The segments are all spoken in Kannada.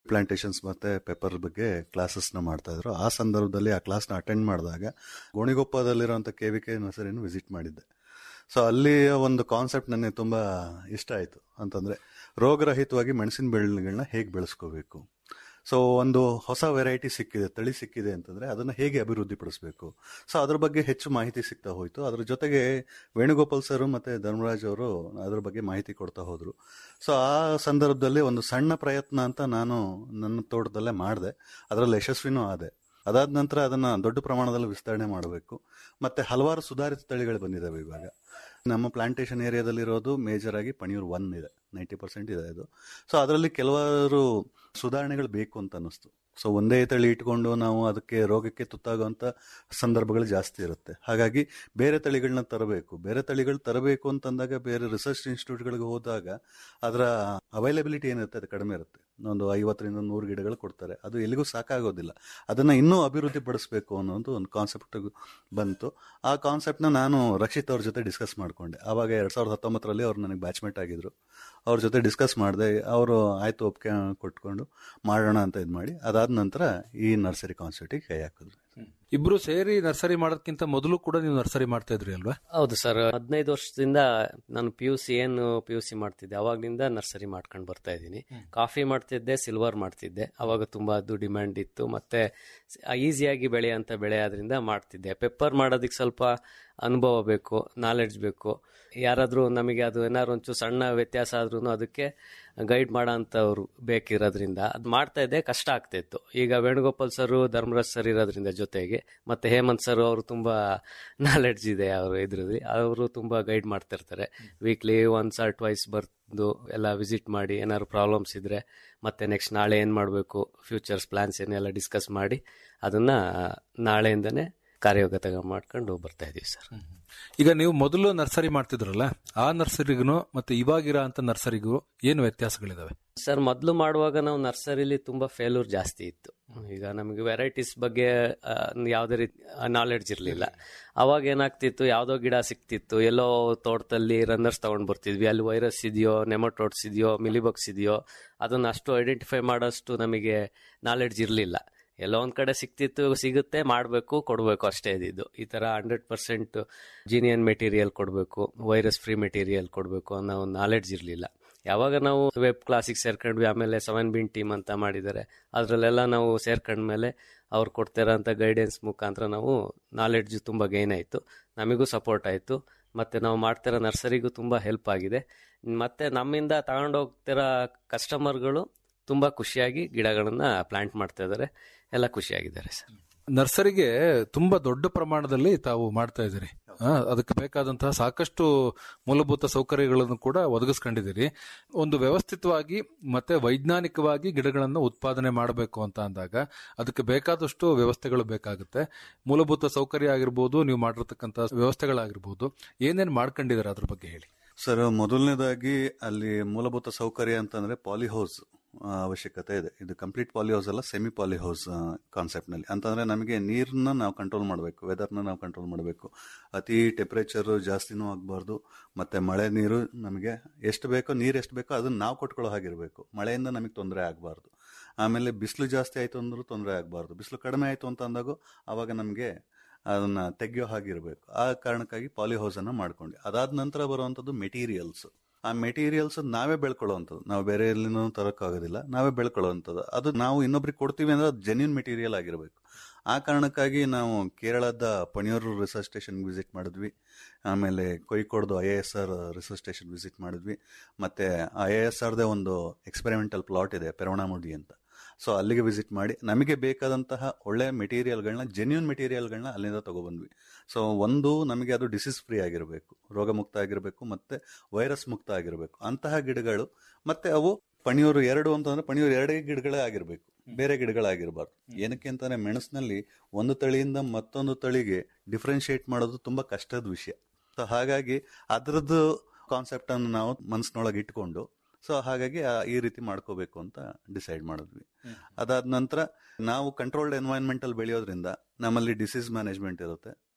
ಪ್ಲಾಂಟೇಶನ್ಸ್ ಮತ್ತೆ ಪೆಪ್ಪರ್ ಬಗ್ಗೆ ಕ್ಲಾಸಸ್ನ ಮಾಡ್ತಾ ಇದ್ರು ಆ ಸಂದರ್ಭದಲ್ಲಿ ಆ ಕ್ಲಾಸ್ನ ಅಟೆಂಡ್ ಮಾಡಿದಾಗ ಗೋಣಿಗೊಪ್ಪದಲ್ಲಿರುವಂಥ ಕೆ ವಿ ಕೆ ನರ್ಸರಿನ ವಿಸಿಟ್ ಮಾಡಿದ್ದೆ ಸೊ ಅಲ್ಲಿ ಒಂದು ಕಾನ್ಸೆಪ್ಟ್ ನನಗೆ ತುಂಬ ಇಷ್ಟ ಆಯಿತು ಅಂತಂದರೆ ರೋಗರಹಿತವಾಗಿ ಮೆಣಸಿನ ಬೆಳೆಗಳನ್ನ ಹೇಗೆ ಬೆಳೆಸ್ಕೋಬೇಕು ಸೊ ಒಂದು ಹೊಸ ವೆರೈಟಿ ಸಿಕ್ಕಿದೆ ತಳಿ ಸಿಕ್ಕಿದೆ ಅಂತಂದರೆ ಅದನ್ನು ಹೇಗೆ ಅಭಿವೃದ್ಧಿಪಡಿಸಬೇಕು ಸೊ ಅದ್ರ ಬಗ್ಗೆ ಹೆಚ್ಚು ಮಾಹಿತಿ ಸಿಗ್ತಾ ಹೋಯಿತು ಅದ್ರ ಜೊತೆಗೆ ವೇಣುಗೋಪಾಲ್ ಸರ್ ಮತ್ತು ಧರ್ಮರಾಜ್ ಅವರು ಅದ್ರ ಬಗ್ಗೆ ಮಾಹಿತಿ ಕೊಡ್ತಾ ಹೋದರು ಸೊ ಆ ಸಂದರ್ಭದಲ್ಲಿ ಒಂದು ಸಣ್ಣ ಪ್ರಯತ್ನ ಅಂತ ನಾನು ನನ್ನ ತೋಟದಲ್ಲೇ ಮಾಡಿದೆ ಅದರಲ್ಲಿ ಯಶಸ್ವಿನೂ ಆದೆ ಅದಾದ ನಂತರ ಅದನ್ನು ದೊಡ್ಡ ಪ್ರಮಾಣದಲ್ಲಿ ವಿಸ್ತರಣೆ ಮಾಡಬೇಕು ಮತ್ತು ಹಲವಾರು ಸುಧಾರಿತ ತಳಿಗಳು ಬಂದಿದ್ದಾವೆ ಇವಾಗ ನಮ್ಮ ಪ್ಲಾಂಟೇಶನ್ ಏರಿಯಾದಲ್ಲಿರೋದು ಮೇಜರ್ ಆಗಿ ಪಣಿಯೂರು ಒನ್ ಇದೆ ನೈಂಟಿ ಪರ್ಸೆಂಟ್ ಇದೆ ಅದು ಸೊ ಅದರಲ್ಲಿ ಕೆಲವಾರು ಸುಧಾರಣೆಗಳು ಬೇಕು ಅಂತ ಅನ್ನಿಸ್ತು ಸೊ ಒಂದೇ ತಳಿ ಇಟ್ಕೊಂಡು ನಾವು ಅದಕ್ಕೆ ರೋಗಕ್ಕೆ ತುತ್ತಾಗುವಂಥ ಸಂದರ್ಭಗಳು ಜಾಸ್ತಿ ಇರುತ್ತೆ ಹಾಗಾಗಿ ಬೇರೆ ತಳಿಗಳನ್ನ ತರಬೇಕು ಬೇರೆ ತಳಿಗಳು ತರಬೇಕು ಅಂತಂದಾಗ ಬೇರೆ ರಿಸರ್ಚ್ ಇನ್ಸ್ಟಿಟ್ಯೂಟ್ಗಳಿಗೆ ಹೋದಾಗ ಅದರ ಅವೈಲಬಿಲಿಟಿ ಏನಿರುತ್ತೆ ಅದು ಕಡಿಮೆ ಇರುತ್ತೆ ಒಂದು ಐವತ್ತರಿಂದ ನೂರು ಗಿಡಗಳು ಕೊಡ್ತಾರೆ ಅದು ಎಲ್ಲಿಗೂ ಸಾಕಾಗೋದಿಲ್ಲ ಅದನ್ನು ಇನ್ನೂ ಅಭಿವೃದ್ಧಿ ಪಡಿಸಬೇಕು ಅನ್ನೋದು ಒಂದು ಕಾನ್ಸೆಪ್ಟ್ ಬಂತು ಆ ಕಾನ್ಸೆಪ್ಟ್ನ ನಾನು ರಕ್ಷಿತ್ ಅವ್ರ ಜೊತೆ ಡಿಸ್ಕಸ್ ಮಾಡಿಕೊಂಡೆ ಆವಾಗ ಎರಡು ಸಾವಿರದ ಹತ್ತೊಂಬತ್ತರಲ್ಲಿ ಅವ್ರು ನನಗೆ ಬ್ಯಾಚ್ಮೇಟ್ ಆಗಿದ್ರು ಅವ್ರ ಜೊತೆ ಡಿಸ್ಕಸ್ ಮಾಡಿದೆ ಅವರು ಆಯ್ತು ಒಪ್ಪಿಗೆ ಕೊಟ್ಕೊಂಡು ಮಾಡೋಣ ಅಂತ ಇದು ಮಾಡಿ ಅದಾದ ನಂತರ ಈ ನರ್ಸರಿ ಕಾನ್ಸೆಪ್ಟಿಗೆ ಕೈ ಹಾಕಿದ್ರು ಇಬ್ರು ಸೇರಿ ನರ್ಸರಿ ಮಾಡೋದಕ್ಕಿಂತ ಮೊದಲು ಕೂಡ ನೀವು ನರ್ಸರಿ ಮಾಡ್ತಾ ಇದ್ರಿ ಅಲ್ವಾ ಹೌದು ಸರ್ ಹದಿನೈದು ವರ್ಷದಿಂದ ನಾನು ಪಿ ಯು ಸಿ ಏನು ಪಿ ಯು ಸಿ ಮಾಡ್ತಿದ್ದೆ ಅವಾಗ್ಲಿಂದ ನರ್ಸರಿ ಮಾಡ್ಕೊಂಡು ಬರ್ತಾ ಇದ್ದೀನಿ ಕಾಫಿ ಮಾಡ್ತಿದ್ದೆ ಸಿಲ್ವರ್ ಮಾಡ್ತಿದ್ದೆ ಅವಾಗ ತುಂಬಾ ಅದು ಡಿಮ್ಯಾಂಡ್ ಇತ್ತು ಮತ್ತೆ ಈಸಿಯಾಗಿ ಬೆಳೆಯೋಂಥ ಬೆಳೆ ಆದ್ರಿಂದ ಮಾಡ್ತಿದ್ದೆ ಪೆಪ್ಪರ್ ಮಾಡೋದಕ್ಕೆ ಸ್ವಲ್ಪ ಅನುಭವ ಬೇಕು ನಾಲೆಡ್ಜ್ ಬೇಕು ಯಾರಾದರೂ ನಮಗೆ ಅದು ಏನಾದ್ರು ಒಂಚೂರು ಸಣ್ಣ ವ್ಯತ್ಯಾಸ ಆದ್ರೂ ಅದಕ್ಕೆ ಗೈಡ್ ಮಾಡೋ ಅಂಥವ್ರು ಬೇಕಿರೋದ್ರಿಂದ ಅದು ಮಾಡ್ತಾ ಇದ್ದೆ ಕಷ್ಟ ಆಗ್ತಿತ್ತು ಈಗ ವೇಣುಗೋಪಾಲ್ ಸರ್ ಧರ್ಮರಾಜ್ ಸರ್ ಇರೋದ್ರಿಂದ ಜೊತೆಗೆ ಮತ್ತೆ ಹೇಮಂತ್ ಸರ್ ಅವರು ತುಂಬಾ ನಾಲೆಡ್ಜ್ ಇದೆ ಅವರು ಇದ್ರಲ್ಲಿ ಅವರು ತುಂಬಾ ಗೈಡ್ ಮಾಡ್ತಿರ್ತಾರೆ ವೀಕ್ಲಿ ಒನ್ಸ್ ಆರ್ ಟ್ವೈಸ್ ಬರ್ದು ಎಲ್ಲ ವಿಸಿಟ್ ಮಾಡಿ ಏನಾದ್ರು ಪ್ರಾಬ್ಲಮ್ಸ್ ಇದ್ರೆ ಮತ್ತೆ ನೆಕ್ಸ್ಟ್ ನಾಳೆ ಏನು ಮಾಡಬೇಕು ಫ್ಯೂಚರ್ಸ್ ಪ್ಲಾನ್ಸ್ ಏನೆಲ್ಲ ಡಿಸ್ಕಸ್ ಮಾಡಿ ಅದನ್ನ ನಾಳೆಯಿಂದನೇ ಕಾರ್ಯಗತ ಮಾಡ್ಕೊಂಡು ಬರ್ತಾ ಇದೀವಿ ಸರ್ ಈಗ ನೀವು ಮೊದಲು ನರ್ಸರಿ ಮಾಡ್ತಿದ್ರಲ್ಲ ಆ ನರ್ಸರಿಗೂ ಮತ್ತೆ ಇವಾಗಿರೋ ಅಂತ ನರ್ಸರಿಗೂ ಏನು ವ್ಯತ್ಯಾಸಗಳಿದಾವೆ ಸರ್ ಮೊದಲು ಮಾಡುವಾಗ ನಾವು ನರ್ಸರಿಲಿ ತುಂಬಾ ಫೇಲ್ಯೂರ್ ಜಾಸ್ತಿ ಇತ್ತು ಈಗ ನಮಗೆ ವೆರೈಟೀಸ್ ಬಗ್ಗೆ ಆ, ಯಾವುದೇ ರೀತಿ ನಾಲೆಡ್ಜ್ ಇರಲಿಲ್ಲ ಅವಾಗ ಏನಾಗ್ತಿತ್ತು ಯಾವುದೋ ಗಿಡ ಸಿಕ್ತಿತ್ತು ಎಲ್ಲೋ ತೋಟದಲ್ಲಿ ರನ್ನರ್ಸ್ ತಗೊಂಡ್ ಬರ್ತಿದ್ವಿ ಅಲ್ಲಿ ವೈರಸ್ ಇದೆಯೋ ನೆಮಟೋಡ್ಸ್ ಇದೆಯೋ ಮಿಲಿಬಗ್ಸ್ ಇದೆಯೋ ಅದನ್ನ ಅಷ್ಟು ಐಡೆಂಟಿಫೈ ಮಾಡೋಷ್ಟು ನಮಗೆ ನಾಲೆಡ್ಜ್ ಇರಲಿಲ್ಲ ಎಲ್ಲೋ ಒಂದ್ ಕಡೆ ಸಿಕ್ತಿತ್ತು ಸಿಗುತ್ತೆ ಮಾಡಬೇಕು ಕೊಡಬೇಕು ಅಷ್ಟೇ ಇದ್ದಿದ್ದು ಈ ತರ ಹಂಡ್ರೆಡ್ ಪರ್ಸೆಂಟ್ ಜೀನಿಯನ್ ಮೆಟೀರಿಯಲ್ ಕೊಡಬೇಕು ವೈರಸ್ ಫ್ರೀ ಮೆಟೀರಿಯಲ್ ಕೊಡಬೇಕು ಅನ್ನೋ ಒಂದು ನಾಲೆಡ್ಜ್ ಇರಲಿಲ್ಲ ಯಾವಾಗ ನಾವು ವೆಬ್ ಕ್ಲಾಸಿಗೆ ಸೇರ್ಕೊಂಡ್ವಿ ಆಮೇಲೆ ಸೆವೆನ್ ಬಿನ್ ಟೀಮ್ ಅಂತ ಮಾಡಿದ್ದಾರೆ ಅದರಲ್ಲೆಲ್ಲ ನಾವು ಸೇರ್ಕೊಂಡ್ಮೇಲೆ ಅವ್ರು ಕೊಡ್ತಿರೋಂಥ ಗೈಡೆನ್ಸ್ ಮುಖಾಂತರ ನಾವು ನಾಲೆಡ್ಜ್ ತುಂಬ ಗೈನ್ ಆಯಿತು ನಮಗೂ ಸಪೋರ್ಟ್ ಆಯಿತು ಮತ್ತು ನಾವು ಮಾಡ್ತಿರೋ ನರ್ಸರಿಗೂ ತುಂಬ ಹೆಲ್ಪ್ ಆಗಿದೆ ಮತ್ತು ನಮ್ಮಿಂದ ತಗೊಂಡೋಗ್ತಿರೋ ಕಸ್ಟಮರ್ಗಳು ತುಂಬ ಖುಷಿಯಾಗಿ ಗಿಡಗಳನ್ನ ಪ್ಲಾಂಟ್ ಮಾಡ್ತಾ ಇದ್ದಾರೆ ಎಲ್ಲ ಖುಷಿಯಾಗಿದ್ದಾರೆ ಸರ್ ನರ್ಸರಿಗೆ ತುಂಬಾ ದೊಡ್ಡ ಪ್ರಮಾಣದಲ್ಲಿ ತಾವು ಮಾಡ್ತಾ ಇದ್ದೀರಿ ಆ, ಅದಕ್ಕೆ ಬೇಕಾದಂತಹ ಸಾಕಷ್ಟು ಮೂಲಭೂತ ಸೌಕರ್ಯಗಳನ್ನು ಕೂಡ ಒದಗಿಸ್ಕೊಂಡಿದ್ದೀರಿ ಒಂದು ವ್ಯವಸ್ಥಿತವಾಗಿ ಮತ್ತೆ ವೈಜ್ಞಾನಿಕವಾಗಿ ಗಿಡಗಳನ್ನು ಉತ್ಪಾದನೆ ಮಾಡಬೇಕು ಅಂತ ಅಂದಾಗ ಅದಕ್ಕೆ ಬೇಕಾದಷ್ಟು ವ್ಯವಸ್ಥೆಗಳು ಬೇಕಾಗುತ್ತೆ ಮೂಲಭೂತ ಸೌಕರ್ಯ ಆಗಿರ್ಬೋದು ನೀವು ಮಾಡಿರ್ತಕ್ಕಂಥ ವ್ಯವಸ್ಥೆಗಳಾಗಿರ್ಬೋದು ಏನೇನು ಮಾಡ್ಕೊಂಡಿದ್ದಾರೆ ಅದ್ರ ಬಗ್ಗೆ ಹೇಳಿ ಸರ್ ಮೊದಲನೇದಾಗಿ ಅಲ್ಲಿ ಮೂಲಭೂತ ಸೌಕರ್ಯ ಅಂತಂದ್ರೆ ಪಾಲಿಹೌಸ್ ಅವಶ್ಯಕತೆ ಇದೆ ಇದು ಕಂಪ್ಲೀಟ್ ಪಾಲಿಹೌಸ್ ಅಲ್ಲ ಸೆಮಿ ಪಾಲಿಹೌಸ್ ಕಾನ್ಸೆಪ್ಟ್ ನಲ್ಲಿ ಅಂತಂದ್ರೆ ನಮಗೆ ನೀರನ್ನ ನಾವು ಕಂಟ್ರೋಲ್ ಮಾಡಬೇಕು ವೆದರ್ನ ನಾವು ಕಂಟ್ರೋಲ್ ಮಾಡಬೇಕು ಅತಿ ಟೆಂಪರೇಚರ್ ಜಾಸ್ತಿನೂ ಆಗಬಾರ್ದು ಮತ್ತೆ ಮಳೆ ನೀರು ನಮಗೆ ಎಷ್ಟು ಬೇಕೋ ನೀರು ಎಷ್ಟು ಬೇಕೋ ಅದನ್ನ ನಾವು ಕೊಟ್ಕೊಳ್ಳೋ ಹಾಗಿರಬೇಕು ಮಳೆಯಿಂದ ನಮಗೆ ತೊಂದರೆ ಆಗಬಾರ್ದು ಆಮೇಲೆ ಬಿಸಿಲು ಜಾಸ್ತಿ ಆಯಿತು ಅಂದ್ರೂ ತೊಂದರೆ ಆಗಬಾರ್ದು ಬಿಸಿಲು ಕಡಿಮೆ ಆಯಿತು ಅಂತ ಅಂದಾಗ ಆವಾಗ ನಮಗೆ ಅದನ್ನ ತೆಗೆಯೋ ಹಾಗಿರಬೇಕು ಆ ಕಾರಣಕ್ಕಾಗಿ ಪಾಲಿಹೌಸ್ ಅನ್ನ ಮಾಡ್ಕೊಂಡ್ವಿ ಅದಾದ ನಂತರ ಬರುವಂತದ್ದು ಮೆಟೀರಿಯಲ್ಸ್ ಆ ಮೆಟೀರಿಯಲ್ಸ್ ನಾವೇ ಬೆಳ್ಕೊಳ್ಳುವಂಥದ್ದು ನಾವು ಬೇರೆ ಎಲ್ಲಿನೂ ತರೋಕ್ಕಾಗೋದಿಲ್ಲ ನಾವೇ ಬೆಳ್ಕೊಳ್ಳುವಂಥದ್ದು ಅದು ನಾವು ಇನ್ನೊಬ್ರಿಗೆ ಕೊಡ್ತೀವಿ ಅಂದ್ರೆ ಅದು ಜೆನ್ಯೂನ್ ಮೆಟೀರಿಯಲ್ ಆಗಿರಬೇಕು ಆ ಕಾರಣಕ್ಕಾಗಿ ನಾವು ಕೇರಳದ ಪಣಿಯೂರು ರಿಸರ್ಚ್ ಸ್ಟೇಷನ್ ವಿಸಿಟ್ ಮಾಡಿದ್ವಿ ಆಮೇಲೆ ಕೊಯ್ಕೋಡ್ದು I A S R research station visit ಮಾಡಿದ್ವಿ ಮತ್ತೆ ಐ ಎ ಎಸ್ ಆರ್ದೇ ಒಂದು ಎಕ್ಸ್ಪೆರಿಮೆಂಟಲ್ ಪ್ಲಾಟ್ ಇದೆ ಪೆರವಣಾಮುಡಿ ಅಂತ ಸೊ ಅಲ್ಲಿಗೆ ವಿಸಿಟ್ ಮಾಡಿ ನಮಗೆ ಬೇಕಾದಂತಹ ಒಳ್ಳೆ ಮೆಟೀರಿಯಲ್ಗಳನ್ನ ಜೆನ್ಯೂನ್ ಮೆಟೀರಿಯಲ್ಗಳನ್ನ ಅಲ್ಲಿಂದ ತಗೊಬಂದ್ವಿ ಸೊ ಒಂದು ನಮಗೆ ಅದು ಡಿಸೀಸ್ ಫ್ರೀ ಆಗಿರಬೇಕು ರೋಗ ಮುಕ್ತ ಆಗಿರಬೇಕು ಮತ್ತೆ ವೈರಸ್ ಮುಕ್ತ ಆಗಿರಬೇಕು ಅಂತಹ ಗಿಡಗಳು ಮತ್ತೆ ಅವು ಪಣಿಯೂರು ಎರಡು ಅಂತಂದ್ರೆ ಪಣಿಯೂರು ಎರಡೇ ಗಿಡಗಳೇ ಆಗಿರಬೇಕು ಬೇರೆ ಗಿಡಗಳಾಗಿರಬಾರ್ದು ಏನಕ್ಕೆ ಅಂತಂದ್ರೆ ಮೆಣಸಿನಲ್ಲಿ ಒಂದು ತಳಿಯಿಂದ ಮತ್ತೊಂದು ತಳಿಗೆ ಡಿಫ್ರೆನ್ಶಿಯೇಟ್ ಮಾಡೋದು ತುಂಬಾ ಕಷ್ಟದ ವಿಷಯ ಸೊ ಹಾಗಾಗಿ ಅದರದ್ದು ಕಾನ್ಸೆಪ್ಟ್ ಅನ್ನು ನಾವು ಮನಸ್ಸಿನೊಳಗೆ ಇಟ್ಕೊಂಡು ಸೊ ಹಾಗಾಗಿ ಆ- ಈ ರೀತಿ ಮಾಡ್ಕೋಬೇಕು ಅಂತ ಡಿಸೈಡ್ ಮಾಡಿದ್ವಿ ಅದಾದ ನಂತರ ನಾವು ಕಂಟ್ರೋಲ್ಡ್ ಎನ್ವೈರನ್ಮೆಂಟ್ ಅಲ್ಲಿ ಬೆಳೆಯೋದ್ರಿಂದ ನಮ್ಮಲ್ಲಿ ಡಿಸೀಸ್ ಮ್ಯಾನೇಜ್ಮೆಂಟ್ ಇರುತ್ತೆ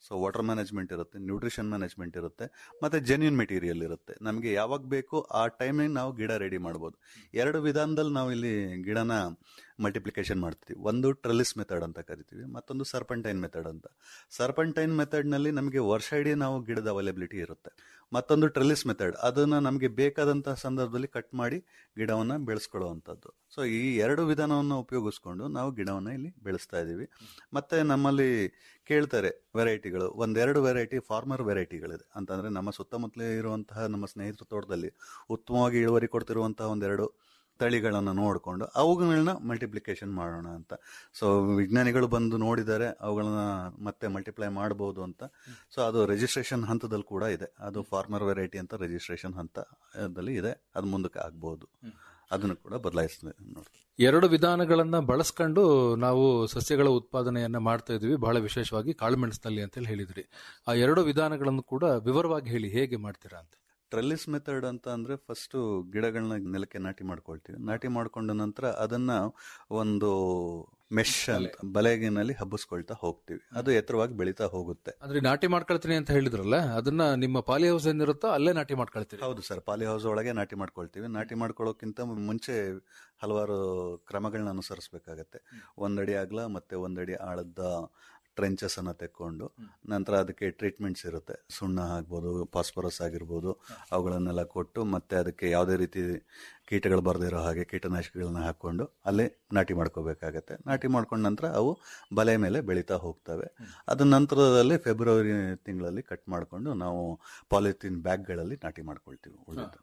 ಸೊ ವಾಟರ್ ಮ್ಯಾನೇಜ್ಮೆಂಟ್ ಇರುತ್ತೆ ನ್ಯೂಟ್ರಿಷನ್ ಮ್ಯಾನೇಜ್ಮೆಂಟ್ ಇರುತ್ತೆ ಮತ್ತೆ ಜೆನ್ಯೂನ್ ಮೆಟೀರಿಯಲ್ ಇರುತ್ತೆ ನಮಗೆ ಯಾವಾಗ ಬೇಕು ಆ ಟೈಮಿಗೆ ನಾವು ಗಿಡ ರೆಡಿ ಮಾಡ್ಬೋದು ಎರಡು ವಿಧಾನದಲ್ಲಿ ನಾವು ಇಲ್ಲಿ ಗಿಡನ ಮಲ್ಟಿಪ್ಲಿಕೇಶನ್ ಮಾಡ್ತೀವಿ ಒಂದು ಟ್ರೆಲಿಸ್ ಮೆಥಡ್ ಅಂತ ಕರಿತೀವಿ ಮತ್ತೊಂದು ಸರ್ಪಂಟೈನ್ ಮೆಥಡ್ ಅಂತ ಸರ್ಪಂಟೈನ್ ಮೆಥಡ್ನಲ್ಲಿ ನಮಗೆ ವರ್ಷ ಇಡೀ ನಾವು ಗಿಡದ ಅವೈಲಬಿಲಿಟಿ ಇರುತ್ತೆ ಮತ್ತೊಂದು ಟ್ರೆಲಿಸ್ ಮೆಥಡ್ ಅದನ್ನ ನಮಗೆ ಬೇಕಾದಂತಹ ಸಂದರ್ಭದಲ್ಲಿ ಕಟ್ ಮಾಡಿ ಗಿಡವನ್ನ ಬೆಳೆಸ್ಕೊಳ್ಳುವಂಥದ್ದು ಸೊ ಈ ಎರಡು ವಿಧಾನವನ್ನು ಉಪಯೋಗಿಸ್ಕೊಂಡು ನಾವು ಗಿಡವನ್ನ ಇಲ್ಲಿ ಬೆಳೆಸ್ತಾ ಇದ್ದೀವಿ ಮತ್ತೆ ನಮ್ಮಲ್ಲಿ ಕೇಳ್ತಾರೆ ವೆರೈಟಿಗಳು ಒಂದೆರಡು ವೆರೈಟಿ ಫಾರ್ಮರ್ ವೆರೈಟಿಗಳಿದೆ ಅಂತಂದ್ರೆ ನಮ್ಮ ಸುತ್ತಮುತ್ತಲೇ ಇರುವಂತಹ ನಮ್ಮ ಸ್ನೇಹಿತರ ತೋಟದಲ್ಲಿ ಉತ್ತಮವಾಗಿ ಇಳುವರಿ ಕೊಡ್ತಿರುವಂತಹ ಒಂದೆರಡು ತಳಿಗಳನ್ನು ನೋಡಿಕೊಂಡು ಅವುಗಳನ್ನ ಮಲ್ಟಿಪ್ಲಿಕೇಶನ್ ಮಾಡೋಣ ಅಂತ ಸೊ ವಿಜ್ಞಾನಿಗಳು ಬಂದು ನೋಡಿದ್ದಾರೆ ಅವುಗಳನ್ನ ಮತ್ತೆ ಮಲ್ಟಿಪ್ಲೈ ಮಾಡಬಹುದು ಅಂತ ಸೊ ಅದು ರಿಜಿಸ್ಟ್ರೇಷನ್ ಹಂತದಲ್ಲಿ ಕೂಡ ಇದೆ ಅದು ಫಾರ್ಮರ್ ವೆರೈಟಿ ಅಂತ ರಿಜಿಸ್ಟ್ರೇಷನ್ ಹಂತದಲ್ಲಿ ಇದೆ ಅದು ಮುಂದಕ್ಕೆ ಆಗ್ಬಹುದು ಅದನ್ನು ಕೂಡ ಬದಲಾಯಿಸ್ತದೆ ನೋಡಿ ಎರಡು ವಿಧಾನಗಳನ್ನ ಬಳಸ್ಕೊಂಡು ನಾವು ಸಸ್ಯಗಳ ಉತ್ಪಾದನೆಯನ್ನ ಮಾಡ್ತಾ ಇದೀವಿ ಬಹಳ ವಿಶೇಷವಾಗಿ ಕಾಳುಮೆಣಸಿನಲ್ಲಿ ಅಂತ ಹೇಳಿ ಹೇಳಿದ್ರಿ ಆ ಎರಡು ವಿಧಾನಗಳನ್ನು ಕೂಡ ವಿವರವಾಗಿ ಹೇಳಿ ಹೇಗೆ ಮಾಡ್ತೀರಾ ಅಂತ ಟ್ರೆಲ್ಲಿಸ್ ಮೆಥಡ್ ಅಂತ ಅಂದ್ರೆ ಫಸ್ಟ್ ಗಿಡಗಳನ್ನ ನೆಲಕ್ಕೆ ನಾಟಿ ಮಾಡ್ಕೊಳ್ತೀವಿ ನಾಟಿ ಮಾಡ್ಕೊಂಡ ನಂತರ ಅದನ್ನ ಒಂದು ಮೆಶ್ ಅಂತ ಬಲೆಗಿನಲ್ಲಿ ಹಬ್ಬಿಸ್ಕೊಳ್ತಾ ಹೋಗ್ತೀವಿ ಅದು ಎತ್ತರವಾಗಿ ಬೆಳೀತಾ ಹೋಗುತ್ತೆ ಅಂದ್ರೆ ನಾಟಿ ಮಾಡ್ಕೊಳ್ತೀನಿ ಅಂತ ಹೇಳಿದ್ರಲ್ಲ ಅದನ್ನ ನಿಮ್ಮ ಪಾಲಿ ಹೌಸ್ ಏನಿರುತ್ತೋ ಅಲ್ಲೇ ನಾಟಿ ಮಾಡ್ಕೊಳ್ತೀರಿ ಹೌದು ಸರ್ ಪಾಲಿ ಹೌಸ್ ಒಳಗೆ ನಾಟಿ ಮಾಡ್ಕೊಳ್ತೀವಿ ನಾಟಿ ಮಾಡ್ಕೊಳ್ಳೋಕ್ಕಿಂತ ಮುಂಚೆ ಹಲವಾರು ಕ್ರಮಗಳನ್ನ ಅನುಸರಿಸಬೇಕಾಗತ್ತೆ ಒಂದಡಿ ಅಗಲ ಮತ್ತೆ ಒಂದಡಿ ಆಳದ ಟ್ರೆಂಚಸ್ ಅನ್ನ ತೆಕ್ಕೊಂಡು ನಂತರ ಅದಕ್ಕೆ ಟ್ರೀಟ್ಮೆಂಟ್ಸ್ ಇರುತ್ತೆ ಸುಣ್ಣ ಆಗ್ಬೋದು ಫಾಸ್ಫರಸ್ ಆಗಿರ್ಬೋದು ಅವುಗಳನ್ನೆಲ್ಲ ಕೊಟ್ಟು ಮತ್ತೆ ಅದಕ್ಕೆ ಯಾವುದೇ ರೀತಿ ಕೀಟಗಳು ಬರದಿರೋ ಹಾಗೆ ಕೀಟನಾಶಕಗಳನ್ನ ಹಾಕೊಂಡು ಅಲ್ಲೇ ನಾಟಿ ಮಾಡ್ಕೋಬೇಕಾಗತ್ತೆ ನಾಟಿ ಮಾಡ್ಕೊಂಡ ನಂತರ ಅವು ಬಲೆ ಮೇಲೆ ಬೆಳೀತಾ ಹೋಗ್ತವೆ ಅದ ನಂತರದಲ್ಲಿ ಫೆಬ್ರವರಿ ತಿಂಗಳಲ್ಲಿ ಕಟ್ ಮಾಡಿಕೊಂಡು ನಾವು ಪಾಲಿಥೀನ್ ಬ್ಯಾಗ್ಗಳಲ್ಲಿ ನಾಟಿ ಮಾಡ್ಕೊಳ್ತೀವಿ ಉಳಿದ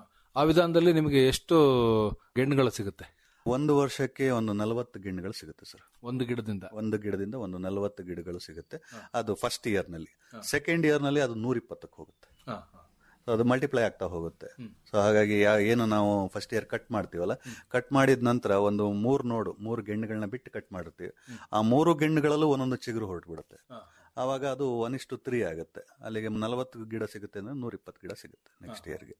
ಆ ವಿಧಾನದಲ್ಲಿ ನಿಮಗೆ ಎಷ್ಟು ಗೆಣ್ಣುಗಳು ಸಿಗುತ್ತೆ ಒಂದು ವರ್ಷಕ್ಕೆ ಒಂದು ನಲವತ್ತು ಗಿಣ್ಣಗಳು ಸಿಗುತ್ತೆ ಸರ್ ಒಂದು ಗಿಡದಿಂದ ಒಂದು ಗಿಡದಿಂದ ಒಂದು ನಲವತ್ತು ಗಿಡಗಳು ಸಿಗುತ್ತೆ ಅದು ಫಸ್ಟ್ ಇಯರ್ ನಲ್ಲಿ ಸೆಕೆಂಡ್ ಇಯರ್ ನಲ್ಲಿ ಅದು ನೂರ ಇಪ್ಪತ್ತಕ್ಕೆ ಹೋಗುತ್ತೆ So ಅದು ಮಲ್ಟಿಪ್ಲೈ ಆಗ್ತಾ ಹೋಗುತ್ತೆ ಸೊ ಹಾಗಾಗಿ ಯಾ- ಏನು ನಾವು ಫಸ್ಟ್ ಇಯರ್ ಕಟ್ ಮಾಡ್ತೀವಲ್ಲ ಕಟ್ ಮಾಡಿದ ನಂತರ ಒಂದು ಮೂರು ನೋಡು ಮೂರು ಗೆಣ್ಣುಗಳನ್ನ ಬಿಟ್ಟು ಕಟ್ ಮಾಡಿರ್ತೀವಿ ಆ ಮೂರು ಗೆಣ್ಣುಗಳಲ್ಲೂ ಒಂದೊಂದು ಚಿಗುರು ಹೊರಟ್ಬಿಡುತ್ತೆ ಆವಾಗ ಅದು ಒನ್ ಇಷ್ಟು ತ್ರೀ ಆಗುತ್ತೆ ಅಲ್ಲಿಗೆ ನಲವತ್ತು ಗಿಡ ಸಿಗುತ್ತೆ ಅಂದ್ರೆ ನೂರ ಇಪ್ಪತ್ತು ಗಿಡ ಸಿಗುತ್ತೆ ನೆಕ್ಸ್ಟ್ ಇಯರ್ಗೆ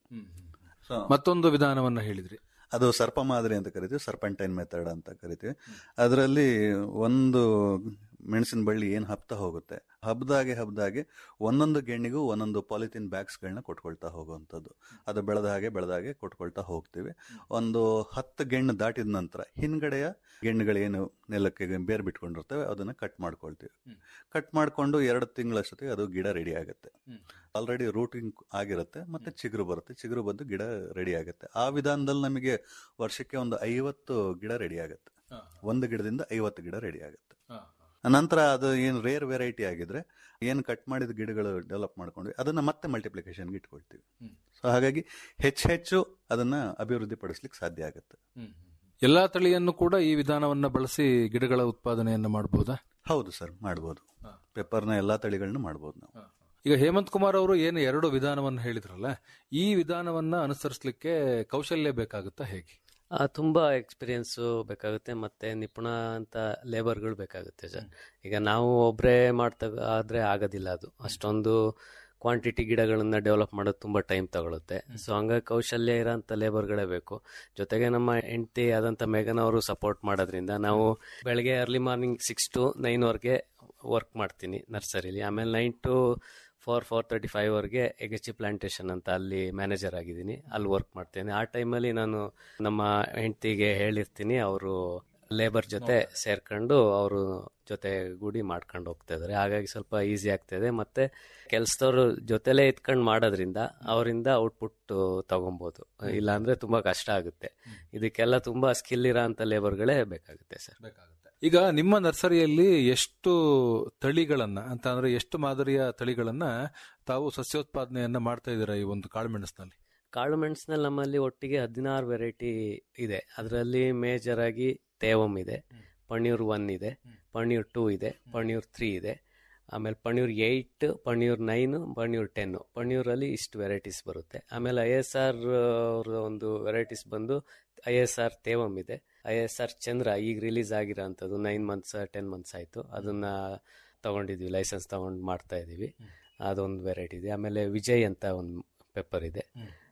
ಸೊ ಮತ್ತೊಂದು ವಿಧಾನವನ್ನ ಹೇಳಿದ್ರಿ ಅದು ಸರ್ಪ ಮಾದರಿ ಅಂತ ಕರಿತೀವಿ ಸರ್ಪಂಟೈನ್ ಮೆಥಡ್ ಅಂತ ಕರಿತೀವಿ ಅದರಲ್ಲಿ ಒಂದು ಮೆಣಸಿನ ಬಳ್ಳಿ ಏನು ಹಬ್ತಾ ಹೋಗುತ್ತೆ ಹಬ್ದಾಗೆ ಹಬ್ದಾಗೆ ಒಂದೊಂದು ಗೆಣ್ಣಿಗೂ ಒಂದೊಂದು ಪಾಲಿಥಿನ್ ಬ್ಯಾಗ್ಸ್ಗಳನ್ನ ಕೊಟ್ಕೊಳ್ತಾ ಹೋಗುವಂಥದ್ದು ಅದು ಬೆಳೆದ ಹಾಗೆ ಬೆಳೆದ ಹಾಗೆ ಕೊಟ್ಕೊಳ್ತಾ ಹೋಗ್ತೀವಿ ಒಂದು ಹತ್ತು ಗೆಣ್ಣು ದಾಟಿದ ನಂತರ ಹಿಂದ್ಗಡೆಯ ಗೆಣ್ಣುಗಳೇನು ನೆಲಕ್ಕೆ ಬೇರ್ ಬಿಟ್ಕೊಂಡಿರ್ತವೆ ಅದನ್ನ ಕಟ್ ಮಾಡ್ಕೊಳ್ತೀವಿ ಕಟ್ ಮಾಡ್ಕೊಂಡು ಎರಡು ತಿಂಗಳಷ್ಟೊತ್ತಿಗೆ ಅದು ಗಿಡ ರೆಡಿ ಆಗುತ್ತೆ ಆಲ್ರೆಡಿ ರೂಟಿಂಗ್ ಆಗಿರುತ್ತೆ ಮತ್ತೆ ಚಿಗುರು ಬರುತ್ತೆ ಚಿಗುರು ಬಂದು ಗಿಡ ರೆಡಿ ಆಗುತ್ತೆ ಆ ವಿಧಾನದಲ್ಲಿ ನಮಗೆ ವರ್ಷಕ್ಕೆ ಒಂದು ಐವತ್ತು ಗಿಡ ರೆಡಿ ಆಗುತ್ತೆ ಒಂದು ಗಿಡದಿಂದ ಐವತ್ತು ಗಿಡ ರೆಡಿ ಆಗುತ್ತೆ ನಂತರ ಅದು ಏನು ರೇರ್ ವೆರೈಟಿ ಆಗಿದ್ರೆ ಏನು ಕಟ್ ಮಾಡಿದ ಗಿಡಗಳು ಡೆವಲಪ್ ಮಾಡ್ಕೊಂಡ್ವಿ ಅದನ್ನ ಮತ್ತೆ ಮಲ್ಟಿಪ್ಲಿಕೇಶನ್ಗೆ ಇಟ್ಕೊಳ್ತೀವಿ ಸೊ ಹಾಗಾಗಿ ಹೆಚ್ಚು ಹೆಚ್ಚು ಅದನ್ನ ಅಭಿವೃದ್ಧಿ ಪಡಿಸ್ಲಿಕ್ಕೆ ಸಾಧ್ಯ ಆಗುತ್ತೆ ಎಲ್ಲಾ ತಳಿಯನ್ನು ಕೂಡ ಈ ವಿಧಾನವನ್ನ ಬಳಸಿ ಗಿಡಗಳ ಉತ್ಪಾದನೆಯನ್ನ ಮಾಡಬಹುದಾ ಹೌದು ಸರ್ ಮಾಡ್ಬೋದು ಪೆಪ್ಪರ್ನ ಎಲ್ಲಾ ತಳಿಗಳನ್ನ ಮಾಡ್ಬೋದು ನಾವು ಈಗ ಹೇಮಂತ್ ಕುಮಾರ್ ಅವರು ಏನು ಎರಡು ವಿಧಾನವನ್ನು ಹೇಳಿದ್ರಲ್ಲ ಈ ವಿಧಾನವನ್ನ ಅನುಸರಿಸಲಿಕ್ಕೆ ಕೌಶಲ್ಯ ಬೇಕಾಗುತ್ತಾ ಹೇಗೆ ಆ, ತುಂಬಾ ಎಕ್ಸ್ಪೀರಿಯನ್ಸ್ ಬೇಕಾಗುತ್ತೆ ಮತ್ತೆ ನಿಪುಣ ಅಂತ ಲೇಬರ್ಗಳು ಬೇಕಾಗುತ್ತೆ ಸರ್ ಈಗ ನಾವು ಒಬ್ಬರೇ ಮಾಡ್ತಾ ಆದ್ರೆ ಆಗೋದಿಲ್ಲ ಅದು ಅಷ್ಟೊಂದು ಕ್ವಾಂಟಿಟಿ ಗಿಡಗಳನ್ನ ಡೆವಲಪ್ ಮಾಡೋದು ತುಂಬಾ ಟೈಮ್ ತಗೊಳುತ್ತೆ ಸೊ ಹಂಗಾಗಿ ಕೌಶಲ್ಯ ಇರೋಂಥ ಲೇಬರ್ಗಳೇ ಬೇಕು ಜೊತೆಗೆ ನಮ್ಮ ಹೆಂಡತಿ ಆದಂಥ ಮೇಘನ್ ಅವರು ಸಪೋರ್ಟ್ ಮಾಡೋದ್ರಿಂದ ನಾವು ಬೆಳಗ್ಗೆ ಅರ್ಲಿ ಮಾರ್ನಿಂಗ್ ಸಿಕ್ಸ್ ಟು ನೈನ್ವರೆಗೆ ವರ್ಕ್ ಮಾಡ್ತೀನಿ ನರ್ಸರಿಲಿ ಆಮೇಲೆ nine to four four thirty five ವರ್ಗೆ ಎಗಚಿ ಪ್ಲಾಂಟೇಶನ್ ಅಂತ ಅಲ್ಲಿ ಮ್ಯಾನೇಜರ್ ಆಗಿದ್ದೀನಿ ಅಲ್ಲಿ ವರ್ಕ್ ಮಾಡ್ತೇನೆ ಆ ಟೈಮಲ್ಲಿ ನಾನು ನಮ್ಮ ಹೆಂಡತಿಗೆ ಹೇಳಿರ್ತೀನಿ ಅವರು ಲೇಬರ್ ಜೊತೆ ಸೇರ್ಕೊಂಡು ಅವರು ಜೊತೆ ಗೂಡಿ ಮಾಡ್ಕೊಂಡು ಹೋಗ್ತಾ ಇದಾರೆ ಹಾಗಾಗಿ ಸ್ವಲ್ಪ ಈಸಿ ಆಗ್ತದೆ ಮತ್ತೆ ಕೆಲಸದವ್ರು ಜೊತೆಲೇ ಇತ್ಕೊಂಡು ಮಾಡೋದ್ರಿಂದ ಅವರಿಂದ ಔಟ್ಪುಟ್ ತಗೊಬೋದು ಇಲ್ಲಾಂದ್ರೆ ತುಂಬಾ ಕಷ್ಟ ಆಗುತ್ತೆ ಇದಕ್ಕೆಲ್ಲ ತುಂಬಾ ಸ್ಕಿಲ್ ಇರೋ ಅಂತ ಲೇಬರ್ಗಳೇ ಬೇಕಾಗುತ್ತೆ ಸರ್ ಈಗ ನಿಮ್ಮ ನರ್ಸರಿಯಲ್ಲಿ ಎಷ್ಟು ತಳಿಗಳನ್ನ ಅಂತ ಅಂದ್ರೆ ಎಷ್ಟು ಮಾದರಿಯ ತಳಿಗಳನ್ನ ತಾವು ಸಸ್ಯೋತ್ಪಾದನೆಯನ್ನ ಮಾಡ್ತಾ ಇದ್ದೀರಾ ಈ ಒಂದು ಕಾಳುಮೆಣಸಿನಲ್ಲಿ ಕಾಳು ಮೆಣಸಿನಲ್ಲಿ ನಮ್ಮಲ್ಲಿ ಒಟ್ಟಿಗೆ ಹದಿನಾರು ವೆರೈಟಿ ಇದೆ ಅದರಲ್ಲಿ ಮೇಜರ್ ಆಗಿ ತೇವಮ್ ಇದೆ ಪಣೀರ್ ಒನ್ ಇದೆ ಪಣೀರ್ ಟೂ ಇದೆ ಪಣೀರ್ ತ್ರೀ ಇದೆ ಆಮೇಲೆ Panniyur eight Panniyur nine Panniyur ten ಪಣೀರಲ್ಲಿ ಇಷ್ಟು ವೆರೈಟೀಸ್ ಬರುತ್ತೆ ಆಮೇಲೆ ಐ ಎಸ್ ಆರ್ ಅವ್ರ ಒಂದು ವೆರೈಟೀಸ್ ಬಂದು ಐ ಎಸ್ ಆರ್ ತೇವಮ್ ಇದೆ ಐ ಎಸ್ ಆರ್ ಚಂದ್ರ ಈಗ ರಿಲೀಸ್ ಆಗಿರೋ ಅಂಥದ್ದು ನೈನ್ ಮಂತ್ಸ್ ಟೆನ್ ಮಂತ್ಸ್ ಆಯಿತು ಅದನ್ನ ತಗೊಂಡಿದ್ವಿ ಲೈಸೆನ್ಸ್ ತಗೊಂಡು ಮಾಡ್ತಾ ಇದ್ದೀವಿ ಅದೊಂದು ವೆರೈಟಿ ಇದೆ ಆಮೇಲೆ ವಿಜಯ್ ಅಂತ ಒಂದು ಪೆಪ್ಪರ್ ಇದೆ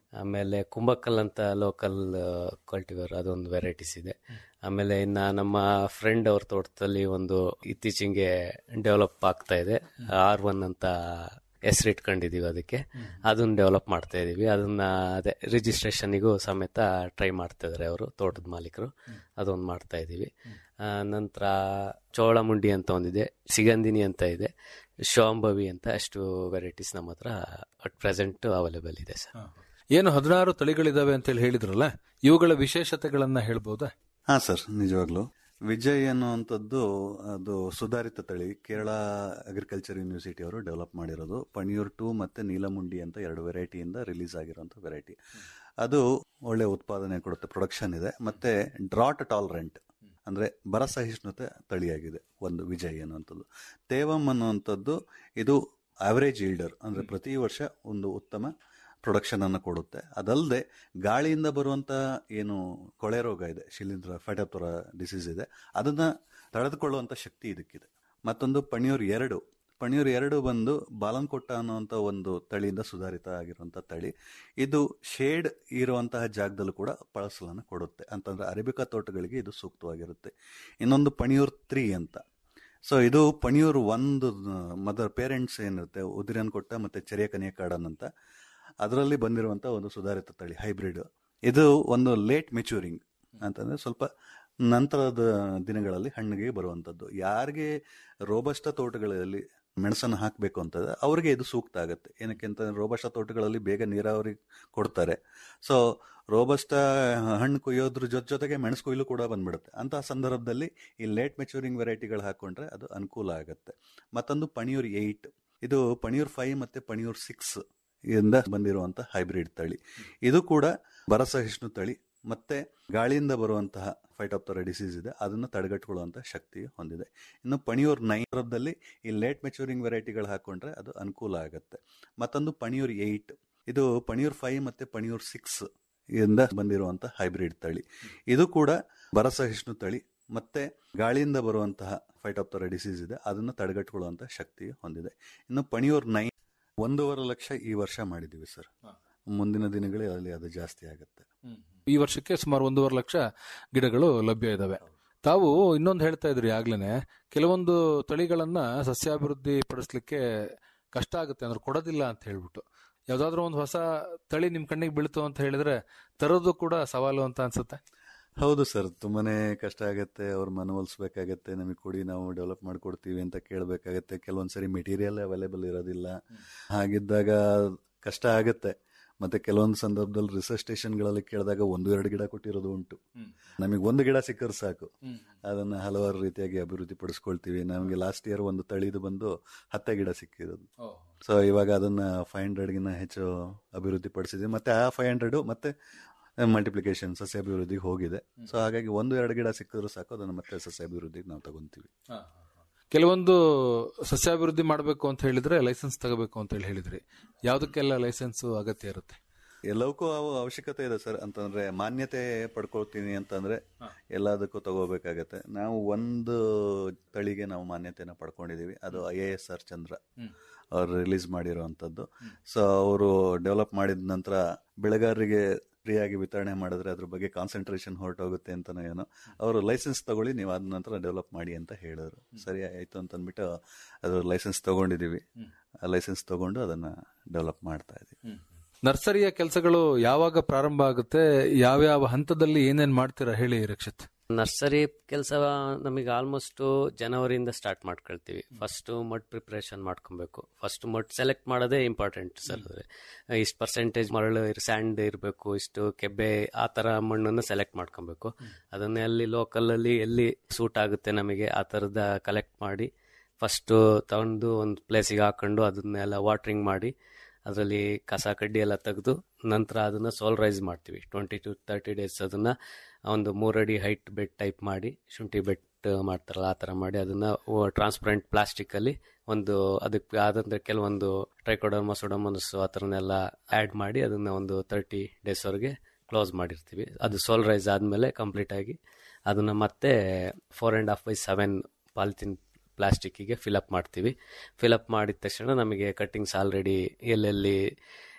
ಆಮೇಲೆ ಕುಂಬಕ್ಕಲ್ ಅಂತ ಲೋಕಲ್ ಕಲ್ಟಿವರ್ ಅದೊಂದು ವೆರೈಟೀಸ್ ಇದೆ ಆಮೇಲೆ ಇನ್ನ ನಮ್ಮ ಫ್ರೆಂಡ್ ಅವ್ರ ತೋಟದಲ್ಲಿ ಒಂದು ಇತ್ತೀಚೆಗೆ ಡೆವಲಪ್ ಆಗ್ತಾ ಇದೆ ಆರ್ ಒನ್ ಅಂತ ಹೆಸರು ಇಟ್ಕೊಂಡಿದೀವಿ ಅದಕ್ಕೆ ಅದನ್ನ ಡೆವಲಪ್ ಮಾಡ್ತಾ ಇದೀವಿ ಅದನ್ನ ಅದೇ ರಿಜಿಸ್ಟ್ರೇಷನ್ಗೂ ಸಮೇತ ಟ್ರೈ ಮಾಡ್ತಾ ಇದಾರೆ ಅವರು ತೋಟದ ಮಾಲೀಕರು ಅದೊಂದು ಮಾಡ್ತಾ ಇದೀವಿ ನಂತರ ಚೋಳಮುಂಡಿ ಅಂತ ಒಂದಿದೆ ಸಿಗಂದಿನಿ ಅಂತ ಇದೆ ಶಾಂಭವಿ ಅಂತ ಅಷ್ಟು ವೆರೈಟೀಸ್ ನಮ್ಮ ಹತ್ರ ಅಟ್ ಪ್ರೆಸೆಂಟ್ ಅವೈಲೇಬಲ್ ಇದೆ ಸರ್ ಏನು ಹದಿನಾರು ತಳಿಗಳಿದಾವೆ ಅಂತ ಹೇಳಿ ಹೇಳಿದ್ರಲ್ಲ ಇವುಗಳ ವಿಶೇಷತೆಗಳನ್ನ ಹೇಳ್ಬೋದಾ ಹಾ ಸರ್ ನಿಜವಾಗ್ಲು ವಿಜಯ್ ಅನ್ನುವಂಥದ್ದು ಅದು ಸುಧಾರಿತ ತಳಿ ಕೇರಳ ಅಗ್ರಿಕಲ್ಚರ್ ಯೂನಿವರ್ಸಿಟಿ ಅವರು ಡೆವಲಪ್ ಮಾಡಿರೋದು ಪಣಿಯೂರ್ ಟು ಮತ್ತೆ ನೀಲಮುಂಡಿ ಅಂತ ಎರಡು ವೆರೈಟಿಯಿಂದ ರಿಲೀಸ್ ಆಗಿರುವಂಥ ವೆರೈಟಿ ಅದು ಒಳ್ಳೆ ಉತ್ಪಾದನೆ ಕೊಡುತ್ತೆ ಪ್ರೊಡಕ್ಷನ್ ಇದೆ ಮತ್ತೆ ಡ್ರಾಟ್ ಟಾಲರೆಂಟ್ ಅಂದ್ರೆ ಬರ ಸಹಿಷ್ಣುತೆ ತಳಿಯಾಗಿದೆ ಒಂದು ವಿಜಯ್ ಅನ್ನುವಂಥದ್ದು ತೇವಂ ಅನ್ನುವಂಥದ್ದು ಇದು ಆವರೇಜ್ ಈಲ್ಡರ್ ಅಂದ್ರೆ ಪ್ರತಿ ವರ್ಷ ಒಂದು ಉತ್ತಮ ಪ್ರೊಡಕ್ಷನ್ ಅನ್ನು ಕೊಡುತ್ತೆ ಅದಲ್ಲದೆ ಗಾಳಿಯಿಂದ ಬರುವಂತ ಏನು ಕೊಳೆ ರೋಗ ಇದೆ ಶಿಲೀಂಧ್ರ ಫೈಟೋಪ್ತೊರ ಡಿಸೀಸ್ ಇದೆ ಅದನ್ನ ತಡೆದುಕೊಳ್ಳುವಂತ ಶಕ್ತಿ ಇದಕ್ಕಿದೆ ಮತ್ತೊಂದು ಪಣಿಯೂರ್ ಎರಡು ಪಣಿಯೂರ್ ಎರಡು ಬಂದು ಬಾಲನ್ಕೊಟ್ಟ ಅನ್ನುವಂಥ ಒಂದು ತಳಿಯಿಂದ ಸುಧಾರಿತ ಆಗಿರುವಂಥ ತಳಿ ಇದು ಶೇಡ್ ಇರುವಂತಹ ಜಾಗದಲ್ಲೂ ಕೂಡ ಫಸಲನ್ನು ಕೊಡುತ್ತೆ ಅಂತಂದ್ರೆ ಅರೇಬಿಕಾ ತೋಟಗಳಿಗೆ ಇದು ಸೂಕ್ತವಾಗಿರುತ್ತೆ ಇನ್ನೊಂದು ಪಣಿಯೂರ್ ತ್ರೀ ಅಂತ ಸೊ ಇದು ಪಣಿಯೂರ್ ಒಂದು ಮದರ್ ಪೇರೆಂಟ್ಸ್ ಏನಿರುತ್ತೆ ಉದಿರನ್ ಕೊಟ್ಟ ಮತ್ತೆ ಚೆರಿಯ ಕನಿಯಕಾಡನ್ ಅಂತ ಅದರಲ್ಲಿ ಬಂದಿರುವಂತ ಒಂದು ಸುಧಾರಿತ ತಳಿ ಹೈಬ್ರಿಡ್ ಇದು ಒಂದು ಲೇಟ್ ಮೆಚೂರಿಂಗ್ ಅಂತಂದ್ರೆ ಸ್ವಲ್ಪ ನಂತರದ ದಿನಗಳಲ್ಲಿ ಹಣ್ಣಿಗೆ ಬರುವಂತದ್ದು ಯಾರಿಗೆ ರೋಬಸ್ಟ ತೋಟಗಳಲ್ಲಿ ಮೆಣಸನ್ನು ಹಾಕಬೇಕು ಅಂತಂದ್ರೆ ಅವ್ರಿಗೆ ಇದು ಸೂಕ್ತ ಆಗುತ್ತೆ ಏನಕ್ಕೆ ಅಂತಂದ್ರೆ ರೋಬಸ್ಟ ತೋಟಗಳಲ್ಲಿ ಬೇಗ ನೀರಾವರಿ ಕೊಡ್ತಾರೆ ಸೊ ರೋಬಸ್ಟ ಹಣ್ಣು ಕೊಯ್ಯೋದ್ರ ಜೊತೆ ಜೊತೆಗೆ ಮೆಣಸು ಕೊಯ್ಲು ಕೂಡ ಬಂದ್ಬಿಡುತ್ತೆ ಅಂತಹ ಸಂದರ್ಭದಲ್ಲಿ ಈ ಲೇಟ್ ಮೆಚೂರಿಂಗ್ ವೆರೈಟಿಗಳು ಹಾಕೊಂಡ್ರೆ ಅದು ಅನುಕೂಲ ಆಗುತ್ತೆ ಮತ್ತೊಂದು ಪಣಿಯೂರ್ ಏಯ್ಟ್ ಇದು ಪಣಿಯೂರ್ ಫೈವ್ ಮತ್ತೆ ಪಣಿಯೂರ್ ಸಿಕ್ಸ್ ಇಂದ ಬಂದಿರುವಂತಹ ಹೈಬ್ರಿಡ್ ತಳಿ ಇದು ಕೂಡ ಬರಸಹಿಷ್ಣು ತಳಿ ಮತ್ತೆ ಗಾಳಿಯಿಂದ ಬರುವಂತಹ ಫೈಟೋಪ್ತೊರ ಡಿಸೀಸ್ ಇದೆ ಅದನ್ನ ತಡೆಗಟ್ಟುಕೊಳ್ಳುವಂತಹ ಶಕ್ತಿ ಹೊಂದಿದೆ ಇನ್ನು ಪಣಿಯೂರ್ ನೈರದಲ್ಲಿ ಈ ಲೇಟ್ ಮೆಚೂರಿಂಗ್ ವೆರೈಟಿಗಳು ಹಾಕೊಂಡ್ರೆ ಅದು ಅನುಕೂಲ ಆಗುತ್ತೆ ಮತ್ತೊಂದು ಪಣಿಯೂರ್ ಏಯ್ಟ್ ಇದು ಪಣಿಯೂರ್ ಫೈವ್ ಮತ್ತೆ ಪಣಿಯೂರ್ ಸಿಕ್ಸ್ ಇಂದ ಬಂದಿರುವಂತಹ ಹೈಬ್ರಿಡ್ ತಳಿ ಇದು ಕೂಡ ಬರಸಹಿಷ್ಣು ತಳಿ ಮತ್ತೆ ಗಾಳಿಯಿಂದ ಬರುವಂತಹ ಫೈಟೋಪ್ತೊರ ಡಿಸೀಸ್ ಇದೆ ಅದನ್ನ ತಡೆಗಟ್ಟುಕೊಳ್ಳುವಂತಹ ಶಕ್ತಿ ಹೊಂದಿದೆ ಇನ್ನು ಪಣಿಯೂರ್ ನೈನ್ ಒಂದೂವರೆ ಲಕ್ಷ ಈ ವರ್ಷ ಮಾಡಿದೀವಿ ಸರ್ ಮುಂದಿನ ದಿನಗಳಲ್ಲಿ ಅದು ಜಾಸ್ತಿ ಆಗುತ್ತೆ ಈ ವರ್ಷಕ್ಕೆ ಸುಮಾರು ಒಂದೂವರೆ ಲಕ್ಷ ಗಿಡಗಳು ಲಭ್ಯ ಇದಾವೆ ತಾವು ಇನ್ನೊಂದು ಹೇಳ್ತಾ ಇದ್ರಿ ಆಗ್ಲೇನೆ ಕೆಲವೊಂದು ತಳಿಗಳನ್ನ ಸಸ್ಯಾಭಿವೃದ್ಧಿ ಪಡಿಸ್ಲಿಕ್ಕೆ ಕಷ್ಟ ಆಗುತ್ತೆ ಅಂದ್ರೆ ಕೊಡೋದಿಲ್ಲ ಅಂತ ಹೇಳ್ಬಿಟ್ಟು ಯಾವ್ದಾದ್ರು ಒಂದು ಹೊಸ ತಳಿ ನಿಮ್ ಕಣ್ಣಿಗೆ ಬೀಳ್ತು ಅಂತ ಹೇಳಿದ್ರೆ ತರೋದು ಕೂಡ ಸವಾಲು ಅಂತ ಅನ್ಸುತ್ತೆ ಹೌದು ಸರ್ ತುಂಬಾನೇ ಕಷ್ಟ ಆಗುತ್ತೆ ಅವ್ರು ಮನವೊಲಿಸ್ಬೇಕಾಗತ್ತೆ ನಮಗೆ ಕೊಡಿ ನಾವು ಡೆವಲಪ್ ಮಾಡ್ಕೊಡ್ತೀವಿ ಅಂತ ಕೇಳಬೇಕಾಗತ್ತೆ ಕೆಲವೊಂದ್ಸರಿ ಮೆಟೀರಿಯಲ್ ಅವೈಲೇಬಲ್ ಇರೋದಿಲ್ಲ ಹಾಗಿದ್ದಾಗ ಕಷ್ಟ ಆಗುತ್ತೆ ಮತ್ತೆ ಕೆಲವೊಂದು ಸಂದರ್ಭದಲ್ಲಿ ರಿಸರ್ಚ್ ಸ್ಟೇಷನ್ಗಳಲ್ಲಿ ಕೇಳಿದಾಗ ಒಂದು ಎರಡು ಗಿಡ ಕೊಟ್ಟಿರೋದು ಉಂಟು ನಮಗೆ ಒಂದು ಗಿಡ ಸಿಕ್ಕರೆ ಸಾಕು ಅದನ್ನ ಹಲವಾರು ರೀತಿಯಾಗಿ ಅಭಿವೃದ್ಧಿ ಪಡಿಸ್ಕೊಳ್ತೀವಿ ನಮಗೆ ಲಾಸ್ಟ್ ಇಯರ್ ಒಂದು ತಳಿದು ಬಂದು ಹತ್ತೆ ಗಿಡ ಸಿಕ್ಕಿರೋದು ಸೊ ಇವಾಗ ಅದನ್ನ ಫೈವ್ ಹಂಡ್ರೆಡ್ಗಿನ್ನ ಹೆಚ್ಚು ಅಭಿವೃದ್ಧಿ ಪಡಿಸಿದ್ವಿ ಮತ್ತೆ ಆ ಫೈವ್ ಹಂಡ್ರೆಡ್ ಮತ್ತೆ ಮಲ್ಟಿಪ್ಲಿಕೇಶನ್ ಸಸ್ಯಾಭಿವೃದ್ಧಿಗೆ ಹೋಗಿದೆ ಸೊ ಹಾಗಾಗಿ ಒಂದು ಎರಡು ಗಿಡ ಸಿಕ್ಕಿದ್ರು ಸಾಕು ಅದನ್ನು ಮತ್ತೆ ಸಸ್ಯಾಭಿವೃದ್ಧಿಗೆ ನಾವು ತಗೊಂತೀವಿ ಕೆಲವೊಂದು ಸಸ್ಯಾಭಿವೃದ್ಧಿ ಮಾಡಬೇಕು ಅಂತ ಹೇಳಿದ್ರೆ ಲೈಸೆನ್ಸ್ ತಗೋಬೇಕು ಅಂತ ಹೇಳಿ ಹೇಳಿದ್ರಿ ಯಾವ್ದಕ್ಕೆಲ್ಲ ಲೈಸೆನ್ಸ್ ಅಗತ್ಯ ಇರುತ್ತೆ ಎಲ್ಲವಕ್ಕೂ ಅವು ಅವಶ್ಯಕತೆ ಇದೆ ಸರ್ ಅಂತಂದ್ರೆ ಮಾನ್ಯತೆ ಪಡ್ಕೊಳ್ತೀನಿ ಅಂತಂದ್ರೆ ಎಲ್ಲದಕ್ಕೂ ತಗೋಬೇಕಾಗತ್ತೆ ನಾವು ಒಂದು ತಳಿಗೆ ನಾವು ಮಾನ್ಯತೆನ ಪಡ್ಕೊಂಡಿದೀವಿ ಅದು I A S R Chandra ಅವ್ರು ರಿಲೀಸ್ ಮಾಡಿರುವಂತದ್ದು ಸೊ ಅವರು ಡೆವಲಪ್ ಮಾಡಿದ ನಂತರ ಬೆಳೆಗಾರರಿಗೆ ಫ್ರೀಯಾಗಿ ವಿತರಣೆ ಮಾಡಿದ್ರೆ ಅದ್ರ ಬಗ್ಗೆ ಕಾನ್ಸಂಟ್ರೇಷನ್ ಹೊರಟೋಗುತ್ತೆ ಅಂತನೋ ಏನೋ ಅವರು ಲೈಸೆನ್ಸ್ ತಗೊಳ್ಳಿ ನೀವು ಅದ ನಂತರ ಡೆವಲಪ್ ಮಾಡಿ ಅಂತ ಹೇಳಿದ್ರು ಸರಿ ಆಯ್ತು ಅಂತ ಅಂದ್ಬಿಟ್ಟು ಅದ್ರ ಲೈಸೆನ್ಸ್ ತಗೊಂಡಿದೀವಿ ಆ ಲೈಸೆನ್ಸ್ ತಗೊಂಡು ಅದನ್ನ ಡೆವಲಪ್ ಮಾಡ್ತಾ ಇದೀವಿ ನರ್ಸರಿಯ ಕೆಲಸಗಳು ಯಾವಾಗ ಪ್ರಾರಂಭ ಆಗುತ್ತೆ ಯಾವ್ಯಾವ ಹಂತದಲ್ಲಿ ಏನೇನ್ ಮಾಡ್ತೀರಾ ಹೇಳಿ ರಕ್ಷಿತ್ ನರ್ಸರಿ ಕೆಲಸ ನಮಗೆ ಆಲ್ಮೋಸ್ಟ್ ಜನವರಿಯಿಂದ ಸ್ಟಾರ್ಟ್ ಮಾಡ್ಕೊಳ್ತೀವಿ ಫಸ್ಟ್ ಮಡ್ ಪ್ರಿಪರೇಷನ್ ಮಾಡ್ಕೊಬೇಕು ಫಸ್ಟ್ ಮಡ್ ಸೆಲೆಕ್ಟ್ ಮಾಡೋದೇ ಇಂಪಾರ್ಟೆಂಟ್ ಸರ್ ಅಂದ್ರೆ ಇಷ್ಟು ಪರ್ಸೆಂಟೇಜ್ ಮರಳು ಸ್ಯಾಂಡ್ ಇರಬೇಕು ಇಷ್ಟು ಕೆಬ್ಬೆ ಆ ತರ ಮಣ್ಣನ್ನು ಸೆಲೆಕ್ಟ್ ಮಾಡ್ಕೊಬೇಕು ಅದನ್ನ ಎಲ್ಲಿ ಲೋಕಲ್ ಅಲ್ಲಿ ಎಲ್ಲಿ ಸೂಟ್ ಆಗುತ್ತೆ ನಮಗೆ ಆ ತರದ ಕಲೆಕ್ಟ್ ಮಾಡಿ ಫಸ್ಟ್ ತಗೊಂಡು ಒಂದು ಪ್ಲೇಸಿಗೆ ಹಾಕೊಂಡು ಅದನ್ನೆಲ್ಲ ವಾಟ್ರಿಂಗ್ ಮಾಡಿ ಅದರಲ್ಲಿ ಕಸ ಕಡ್ಡಿ ಎಲ್ಲ ತೆಗೆದು ನಂತರ ಅದನ್ನ ಸೋಲ್ರೈಸ್ ಮಾಡ್ತೀವಿ ಟ್ವೆಂಟಿ ಟು ತರ್ಟಿ ಡೇಸ್ ಅದನ್ನ ಒಂದು ಮೂರಡಿ ಹೈಟ್ ಬೆಡ್ ಟೈಪ್ ಮಾಡಿ ಶುಂಠಿ ಬೆಡ್ ಮಾಡ್ತಾರಲ್ಲ ಆ ಥರ ಮಾಡಿ ಅದನ್ನ ಟ್ರಾನ್ಸ್ಪರೆಂಟ್ ಪ್ಲಾಸ್ಟಿಕ್ ಅಲ್ಲಿ ಒಂದು ಅದಕ್ಕೆ ಆದಂತ ಕೆಲವೊಂದು ಟ್ರೈಕೋಡರ್ಮ ಸೊಡಮನಸ್ ಆ ಥರನೆಲ್ಲ ಆ್ಯಡ್ ಮಾಡಿ ಅದನ್ನ ಒಂದು ತರ್ಟಿ ಡೇಸ್ ವರೆಗೆ ಕ್ಲೋಸ್ ಮಾಡಿರ್ತೀವಿ ಅದು ಸೋಲ್ರೈಸ್ ಆದಮೇಲೆ ಕಂಪ್ಲೀಟ್ ಆಗಿ ಅದನ್ನ ಮತ್ತೆ four and half by seven polythene ಪ್ಲಾಸ್ಟಿಕ್ಕಿಗೆ ಫಿಲಪ್ ಮಾಡ್ತೀವಿ ಫಿಲಪ್ ಮಾಡಿದ ತಕ್ಷಣ ನಮಗೆ ಕಟ್ಟಿಂಗ್ಸ್ ಆಲ್ರೆಡಿ ಎಲ್ಲೆಲ್ಲಿ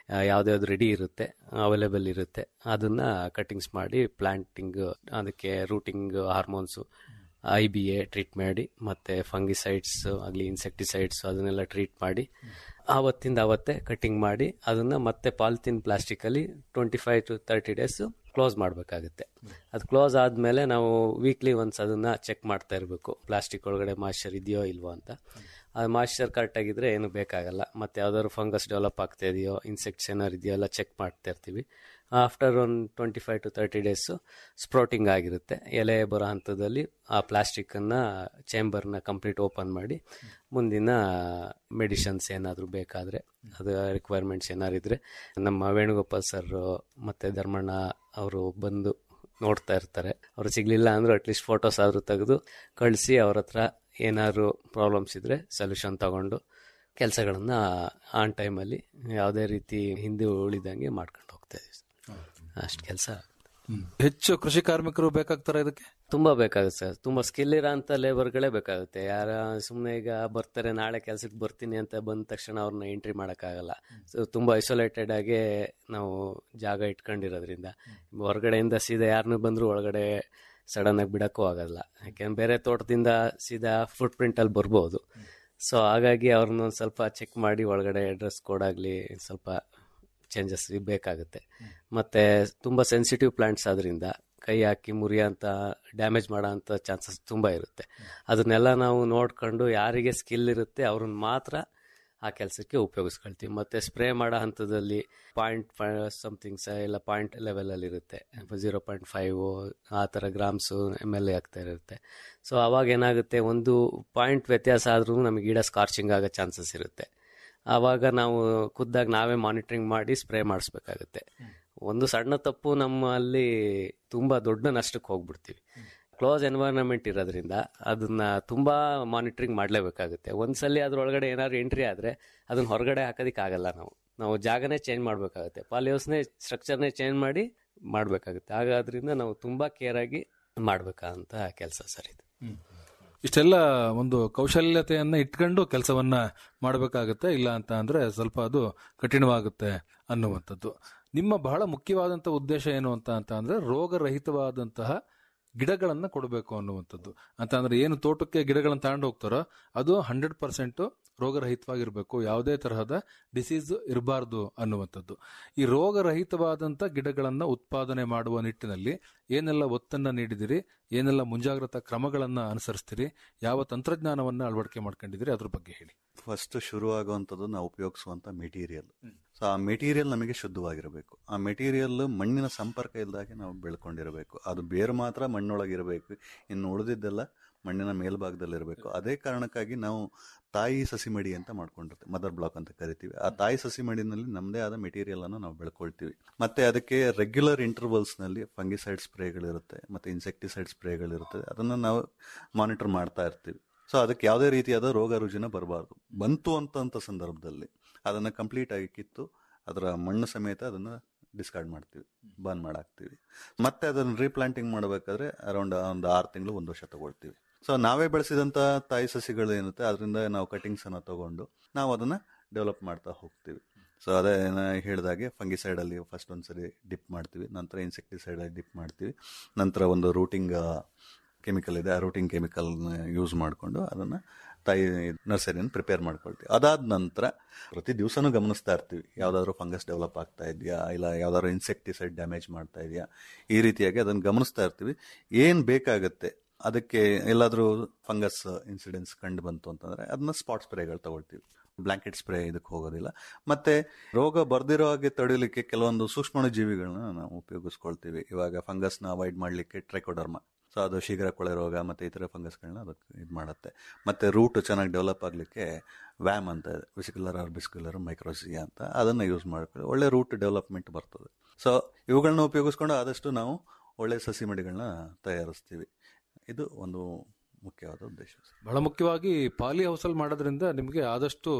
ಯಾವ್ದ್ಯಾವ್ದು ರೆಡಿ ಇರುತ್ತೆ ಅವೈಲೇಬಲ್ ಇರುತ್ತೆ ಅದನ್ನ ಕಟಿಂಗ್ಸ್ ಮಾಡಿ ಪ್ಲಾಂಟಿಂಗ್ ಅದಕ್ಕೆ rooting hormones I B A treat ಮಾಡಿ ಮತ್ತೆ ಫಂಗಿಸೈಡ್ಸ್ ಆಗಲಿ ಇನ್ಸೆಕ್ಟಿಸೈಡ್ಸ್ ಅದನ್ನೆಲ್ಲ ಟ್ರೀಟ್ ಮಾಡಿ ಆವತ್ತಿಂದ ಅವತ್ತೇ ಕಟಿಂಗ್ ಮಾಡಿ ಅದನ್ನ ಮತ್ತೆ ಪಾಲಿಥಿನ್ ಪ್ಲಾಸ್ಟಿಕ್ ಅಲ್ಲಿ twenty five to thirty days close ಮಾಡಬೇಕಾಗುತ್ತೆ ಅದು ಕ್ಲೋಸ್ ಆದ್ಮೇಲೆ ನಾವು ವೀಕ್ಲಿ ಒನ್ಸ್ ಅದನ್ನ ಚೆಕ್ ಮಾಡ್ತಾ ಇರಬೇಕು ಪ್ಲಾಸ್ಟಿಕ್ ಒಳಗಡೆ ಮಾಯ್ಶ್ಚರ್ ಇದೆಯೋ ಇಲ್ವೋ ಅಂತ ಆ ಮಾಯ್ಶ್ಚರ್ ಕರೆಕ್ಟ್ ಆಗಿದ್ರೆ ಏನು ಬೇಕಾಗಲ್ಲ ಮತ್ತೆ ಯಾವ್ದಾದ್ರು ಫಂಗಸ್ ಡೆವಲಪ್ ಆಗ್ತಾ ಇದೆಯೋ ಇನ್ಸೆಕ್ಟ್ಸ್ ಏನಾರು ಇದೆಯೋ ಎಲ್ಲ ಚೆಕ್ ಮಾಡ್ತಾ ಇರ್ತೀವಿ ಆಫ್ಟರ್ ಒಂದು twenty five to thirty days sprouting ಆಗಿರುತ್ತೆ ಎಲೆ ಬರೋ ಹಂತದಲ್ಲಿ ಆ ಪ್ಲಾಸ್ಟಿಕ್ಕನ್ನು ಚೇಂಬರ್ನ ಕಂಪ್ಲೀಟ್ ಓಪನ್ ಮಾಡಿ ಮುಂದಿನ ಮೆಡಿಷನ್ಸ್ ಏನಾದರೂ ಬೇಕಾದರೆ ಅದು ರಿಕ್ವೈರ್ಮೆಂಟ್ಸ್ ಏನಾರು ಇದ್ರೆ ನಮ್ಮ ವೇಣುಗೋಪಾಲ್ ಸರ್ ಮತ್ತು ಧರ್ಮಣ್ಣ ಅವರು ಬಂದು ನೋಡ್ತಾ ಇರ್ತಾರೆ ಅವ್ರು ಸಿಗ್ಲಿಲ್ಲ ಅಂದ್ರೆ ಅಟ್ಲೀಸ್ಟ್ ಫೋಟೋಸ್ ಆದರೂ ತೆಗೆದು ಕಳಿಸಿ ಅವ್ರ ಹತ್ರ ಏನಾದ್ರು ಪ್ರಾಬ್ಲಮ್ಸ್ ಇದ್ರೆ ಸೊಲ್ಯೂಷನ್ ತಗೊಂಡು ಕೆಲಸಗಳನ್ನ ಆನ್ ಟೈಮಲ್ಲಿ ಯಾವುದೇ ರೀತಿ ಹಿಂದೆ ಉಳಿದಂಗೆ ಮಾಡ್ಕೊಂಡು ಹೋಗ್ತಾ ಇದೀವಿ ಅಷ್ಟು ಕೆಲಸ ಹೆಚ್ಚು ಕೃಷಿ ಕಾರ್ಮಿಕರು ಬೇಕಾಗ್ತಾರ ಇದಕ್ಕೆ ತುಂಬಾ ಬೇಕಾಗುತ್ತೆ ಸರ್ ತುಂಬಾ ಸ್ಕಿಲ್ ಇರೋಂಥ ಲೇಬರ್ಗಳೇ ಬೇಕಾಗುತ್ತೆ ಯಾರ ಸುಮ್ಮನೆ ಈಗ ಬರ್ತಾರೆ ನಾಳೆ ಕೆಲ್ಸಕ್ಕೆ ಬರ್ತೀನಿ ಅಂತ ಬಂದ ತಕ್ಷಣ ಅವ್ರನ್ನ ಎಂಟ್ರಿ ಮಾಡೋಕ್ಕಾಗಲ್ಲ ಸೊ ತುಂಬಾ ಐಸೋಲೇಟೆಡ್ ಆಗಿ ನಾವು ಜಾಗ ಇಟ್ಕೊಂಡಿರೋದ್ರಿಂದ ಹೊರಗಡೆಯಿಂದ ಸೀದಾ ಯಾರನ್ನೂ ಬಂದ್ರು ಒಳಗಡೆ ಸಡನ್ ಆಗಿ ಬಿಡಕ್ಕೂ ಆಗಲ್ಲ ಯಾಕೆಂದ್ರೆ ಬೇರೆ ತೋಟದಿಂದ ಸೀದಾ ಫುಟ್ ಪ್ರಿಂಟ್ ಅಲ್ಲಿ ಬರ್ಬೋದು ಸೊ ಹಾಗಾಗಿ ಅವ್ರನ್ನ ಒಂದು ಸ್ವಲ್ಪ ಚೆಕ್ ಮಾಡಿ ಒಳಗಡೆ ಡ್ರೆಸ್ ಕೋಡ್ ಆಗಲಿ ಸ್ವಲ್ಪ ಚೇಂಜಸ್ ಬೇಕಾಗುತ್ತೆ ಮತ್ತೆ ತುಂಬಾ ಸೆನ್ಸಿಟಿವ್ ಪ್ಲಾಂಟ್ಸ್ ಆದ್ರಿಂದ ಕೈ ಹಾಕಿ ಮುರಿಯೋಂಥ ಡ್ಯಾಮೇಜ್ ಮಾಡೋ ಅಂಥ ಚಾನ್ಸಸ್ ತುಂಬ ಇರುತ್ತೆ ಅದನ್ನೆಲ್ಲ ನಾವು ನೋಡ್ಕೊಂಡು ಯಾರಿಗೆ ಸ್ಕಿಲ್ ಇರುತ್ತೆ ಅವ್ರನ್ನ ಮಾತ್ರ ಆ ಕೆಲಸಕ್ಕೆ ಉಪಯೋಗಿಸ್ಕೊಳ್ತೀವಿ ಮತ್ತೆ ಸ್ಪ್ರೇ ಮಾಡೋ ಹಂತದಲ್ಲಿ ಪಾಯಿಂಟ್ ಸಮಥಿಂಗ್ಸ್ ಇಲ್ಲ ಪಾಯಿಂಟ್ ಲೆವೆಲಲ್ಲಿ ಇರುತ್ತೆ ಜೀರೋ ಪಾಯಿಂಟ್ ಫೈವ್ ಆ ಥರ ಗ್ರಾಮ್ಸು ಎಮ್ ಎಲ್ ಎ ಆಗ್ತಾ ಇರುತ್ತೆ ಸೊ ಅವಾಗ ಏನಾಗುತ್ತೆ ಒಂದು ಪಾಯಿಂಟ್ ವ್ಯತ್ಯಾಸ ಆದ್ರೂ ನಮಗೆ ಗಿಡ ಸ್ಕಾರ್ಚಿಂಗ್ ಆಗೋ ಚಾನ್ಸಸ್ ಇರುತ್ತೆ ಆವಾಗ ನಾವು ಖುದ್ದಾಗಿ ನಾವೇ ಮಾನಿಟರಿಂಗ್ ಮಾಡಿ ಸ್ಪ್ರೇ ಮಾಡಿಸ್ಬೇಕಾಗುತ್ತೆ ಒಂದು ಸಣ್ಣ ತಪ್ಪು ನಮ್ಮಲ್ಲಿ ತುಂಬಾ ದೊಡ್ಡ ನಷ್ಟಕ್ಕೆ ಹೋಗ್ಬಿಡ್ತೀವಿ ಕ್ಲೋಸ್ ಎನ್ವೈರನ್ಮೆಂಟ್ ಇರೋದ್ರಿಂದ ಅದನ್ನ ತುಂಬಾ ಮಾನಿಟರಿಂಗ್ ಮಾಡಲೇಬೇಕಾಗುತ್ತೆ ಒಂದ್ಸಲಿ ಅದ್ರೊಳಗಡೆ ಏನಾದ್ರು ಎಂಟ್ರಿ ಆದ್ರೆ ಅದನ್ನ ಹೊರಗಡೆ ಹಾಕೋದಿಕ್ ಆಗಲ್ಲ ನಾವು ನಾವು ಜಾಗನೇ ಚೇಂಜ್ ಮಾಡಬೇಕಾಗುತ್ತೆ ಪಾಲಿಯೋಸ್ನೇ ಸ್ಟ್ರಕ್ಚರ್ನೇ ಚೇಂಜ್ ಮಾಡಿ ಮಾಡಬೇಕಾಗುತ್ತೆ ಹಾಗಾದ್ರಿಂದ ನಾವು ತುಂಬಾ ಕೇರ್ ಆಗಿ ಮಾಡ್ಬೇಕಂತ ಕೆಲಸ ಸರ್ ಇದು ಇಷ್ಟೆಲ್ಲ ಒಂದು ಕೌಶಲ್ಯತೆಯನ್ನ ಇಟ್ಕೊಂಡು ಕೆಲಸವನ್ನ ಮಾಡಬೇಕಾಗುತ್ತೆ ಇಲ್ಲ ಅಂತ ಅಂದ್ರೆ ಸ್ವಲ್ಪ ಅದು ಕಠಿಣವಾಗುತ್ತೆ ಅನ್ನುವಂಥದ್ದು ನಿಮ್ಮ ಬಹಳ ಮುಖ್ಯವಾದಂಥ ಉದ್ದೇಶ ಏನು ಅಂತ ಅಂತ ಅಂದ್ರೆ ರೋಗರಹಿತವಾದಂತಹ ಗಿಡಗಳನ್ನ ಕೊಡಬೇಕು ಅನ್ನುವಂಥದ್ದು ಅಂತ ಅಂದ್ರೆ ಏನು ತೋಟಕ್ಕೆ ಗಿಡಗಳನ್ನ ತಗೊಂಡು ಹೋಗ್ತಾರೋ ಅದು ಹಂಡ್ರೆಡ್ ಪರ್ಸೆಂಟ್ ರೋಗರಹಿತವಾಗಿರ್ಬೇಕು ಯಾವುದೇ ತರಹದ ಡಿಸೀಸ್ ಇರಬಾರ್ದು ಅನ್ನುವಂಥದ್ದು ಈ ರೋಗರಹಿತವಾದಂಥ ಗಿಡಗಳನ್ನ ಉತ್ಪಾದನೆ ಮಾಡುವ ನಿಟ್ಟಿನಲ್ಲಿ ಏನೆಲ್ಲ ಒತ್ತನ್ನ ನೀಡಿದಿರಿ ಏನೆಲ್ಲ ಮುಂಜಾಗ್ರತಾ ಕ್ರಮಗಳನ್ನ ಅನುಸರಿಸ್ತೀರಿ ಯಾವ ತಂತ್ರಜ್ಞಾನವನ್ನ ಅಳವಡಿಕೆ ಮಾಡ್ಕೊಂಡಿದ್ದೀರಿ ಅದ್ರ ಬಗ್ಗೆ ಹೇಳಿ ಫಸ್ಟ್ ಶುರುವಾಗುವಂಥದ್ದು ನಾವು ಉಪಯೋಗಿಸುವಂತ ಮೆಟೀರಿಯಲ್ ಸೊ ಆ ಮೆಟೀರಿಯಲ್ ನಮಗೆ ಶುದ್ಧವಾಗಿರಬೇಕು ಆ ಮೆಟೀರಿಯಲ್ ಮಣ್ಣಿನ ಸಂಪರ್ಕ ಇಲ್ದಾಗೆ ನಾವು ಬೆಳ್ಕೊಂಡಿರಬೇಕು ಅದು ಬೇರು ಮಾತ್ರ ಮಣ್ಣೊಳಗಿರಬೇಕು ಇನ್ನು ಉಳಿದಿದ್ದೆಲ್ಲ ಮಣ್ಣಿನ ಮೇಲ್ಭಾಗದಲ್ಲಿರಬೇಕು ಅದೇ ಕಾರಣಕ್ಕಾಗಿ ನಾವು ತಾಯಿ ಸಸಿಮಡಿ ಅಂತ ಮಾಡ್ಕೊಂಡಿರ್ತೀವಿ ಮದರ್ ಬ್ಲಾಕ್ ಅಂತ ಕರಿತೀವಿ ಆ ತಾಯಿ ಸಸಿಮಡಿನಲ್ಲಿ ನಮ್ಮದೇ ಆದ ಮೆಟೀರಿಯಲ್ ಅನ್ನು ನಾವು ಬೆಳ್ಕೊಳ್ತೀವಿ ಮತ್ತೆ ಅದಕ್ಕೆ ರೆಗ್ಯುಲರ್ ಇಂಟರ್ವಲ್ಸ್ ನಲ್ಲಿ ಫಂಗಿಸೈಡ್ ಸ್ಪ್ರೇಗಳಿರುತ್ತೆ ಮತ್ತೆ ಇನ್ಸೆಕ್ಟಿಸೈಡ್ ಸ್ಪ್ರೇಗಳಿರುತ್ತೆ ಅದನ್ನ ನಾವು ಮಾನಿಟರ್ ಮಾಡ್ತಾ ಇರ್ತೀವಿ ಸೊ ಅದಕ್ಕೆ ಯಾವುದೇ ರೀತಿಯಾದ ರೋಗ ರುಜಿನ ಬರಬಾರ್ದು ಬಂತು ಅಂತ ಸಂದರ್ಭದಲ್ಲಿ ಅದನ್ನ ಕಂಪ್ಲೀಟ್ ಆಗಿ ಕಿತ್ತು ಅದರ ಮಣ್ಣು ಸಮೇತ ಅದನ್ನ ಡಿಸ್ಕಾರ್ಡ್ ಮಾಡ್ತೀವಿ ಬಂದ್ ಮಾಡಾಕ್ತಿವಿ ಮತ್ತೆ ಅದನ್ನ ರೀಪ್ಲಾಂಟಿಂಗ್ ಮಾಡಬೇಕಾದ್ರೆ ಅರೌಂಡ್ ಒಂದು ಆರು ತಿಂಗಳು ಒಂದು ವರ್ಷ ತಗೊಳ್ತೀವಿ ಸೊ ನಾವೇ ಬೆಳೆಸಿದಂತ ತಾಯಿ ಸಸಿಗಳು ಏನುತ್ತೆ ಅದರಿಂದ ನಾವು ಕಟಿಂಗ್ಸ್ ಅನ್ನ ತಗೊಂಡು ನಾವು ಅದನ್ನ ಡೆವಲಪ್ ಮಾಡ್ತಾ ಹೋಗ್ತೀವಿ ಸೊ ಅದೇ ಹೇಳಿದಾಗೆ ಫಂಗಿಸೈಡ್ ಅಲ್ಲಿ ಫಸ್ಟ್ ಒಂದ್ಸರಿ ಡಿಪ್ ಮಾಡ್ತೀವಿ ನಂತರ ಇನ್ಸೆಕ್ಟಿಸೈಡ್ ಅಲ್ಲಿ ಡಿಪ್ ಮಾಡ್ತೀವಿ ನಂತರ ಒಂದು ರೂಟಿಂಗ್ ಕೆಮಿಕಲ್ ಇದೆ ಆ ರೂಟಿಂಗ್ ಕೆಮಿಕಲ್ ಯೂಸ್ ಮಾಡಿಕೊಂಡು ಅದನ್ನ ತಾಯಿ ನರ್ಸರಿಯನ್ನು ಪ್ರಿಪೇರ್ ಮಾಡ್ಕೊಳ್ತೀವಿ ಅದಾದ ನಂತರ ಪ್ರತಿ ದಿವಸನೂ ಗಮನಿಸ್ತಾ ಇರ್ತೀವಿ ಯಾವ್ದಾದ್ರು ಫಂಗಸ್ ಡೆವಲಪ್ ಆಗ್ತಾ ಇದೆಯಾ ಇಲ್ಲ ಯಾವ್ದಾದ್ರು ಇನ್ಸೆಕ್ಟಿಸೈಡ್ ಡ್ಯಾಮೇಜ್ ಮಾಡ್ತಾ ಇದೆಯಾ ಈ ರೀತಿಯಾಗಿ ಅದನ್ನು ಗಮನಿಸ್ತಾ ಇರ್ತೀವಿ ಏನ್ ಬೇಕಾಗುತ್ತೆ ಅದಕ್ಕೆ ಎಲ್ಲಾದ್ರೂ ಫಂಗಸ್ ಇನ್ಸಿಡೆನ್ಸ್ ಕಂಡು ಬಂತು ಅಂತಂದ್ರೆ ಅದನ್ನ ಸ್ಪಾಟ್ ಸ್ಪ್ರೇಗಳು ತಗೊಳ್ತೀವಿ ಬ್ಲಾಂಕೆಟ್ ಸ್ಪ್ರೇ ಇದಕ್ಕೆ ಹೋಗೋದಿಲ್ಲ ಮತ್ತೆ ರೋಗ ಬರ್ದಿರೋ ಹಾಗೆ ತಡೆಯಲಿಕ್ಕೆ ಕೆಲವೊಂದು ಸೂಕ್ಷ್ಮಾಣು ಜೀವಿಗಳನ್ನ ನಾವು ಉಪಯೋಗಿಸ್ಕೊಳ್ತೀವಿ ಇವಾಗ ಫಂಗಸ್ನ ಅವಾಯ್ಡ್ ಮಾಡಲಿಕ್ಕೆ ಟ್ರೈಕೋಡರ್ಮ ಸೊ ಅದು ಶೀಘ್ರ ಕೊಳೆ ರೋಗ ಮತ್ತೆ ಇತರ ಫಂಗಸ್ಗಳನ್ನ ಅದಕ್ಕೆ ಇದು ಮಾಡುತ್ತೆ ಮತ್ತೆ ರೂಟ್ ಚೆನ್ನಾಗಿ ಡೆವಲಪ್ ಆಗಲಿಕ್ಕೆ ವ್ಯಾಮ್ ಅಂತ ಇದೆ ವಿಸಿಕ್ಯುಲರ್ ಆರ್ಬಿಸ್ಕ್ಯುಲರ್ ಮೈಕ್ರೋಸಿಯಾ ಅಂತ ಅದನ್ನ ಯೂಸ್ ಮಾಡ್ಕೊಳ್ಳಿ ಒಳ್ಳೆ ರೂಟ್ ಡೆವಲಪ್ಮೆಂಟ್ ಬರ್ತದೆ ಸೊ ಇವುಗಳನ್ನ ಉಪಯೋಗಿಸ್ಕೊಂಡು ಆದಷ್ಟು ನಾವು ಒಳ್ಳೆ ಸಸಿ ಮಡಿಗಳನ್ನ ತಯಾರಿಸ್ತೀವಿ ಇದು ಒಂದು ಮುಖ್ಯವಾದ ಉದ್ದೇಶ ಬಹಳ ಮುಖ್ಯವಾಗಿ ಪಾಲಿ ಹೌಸಲ್ ಮಾಡೋದ್ರಿಂದ ನಿಮಗೆ ಆದಷ್ಟು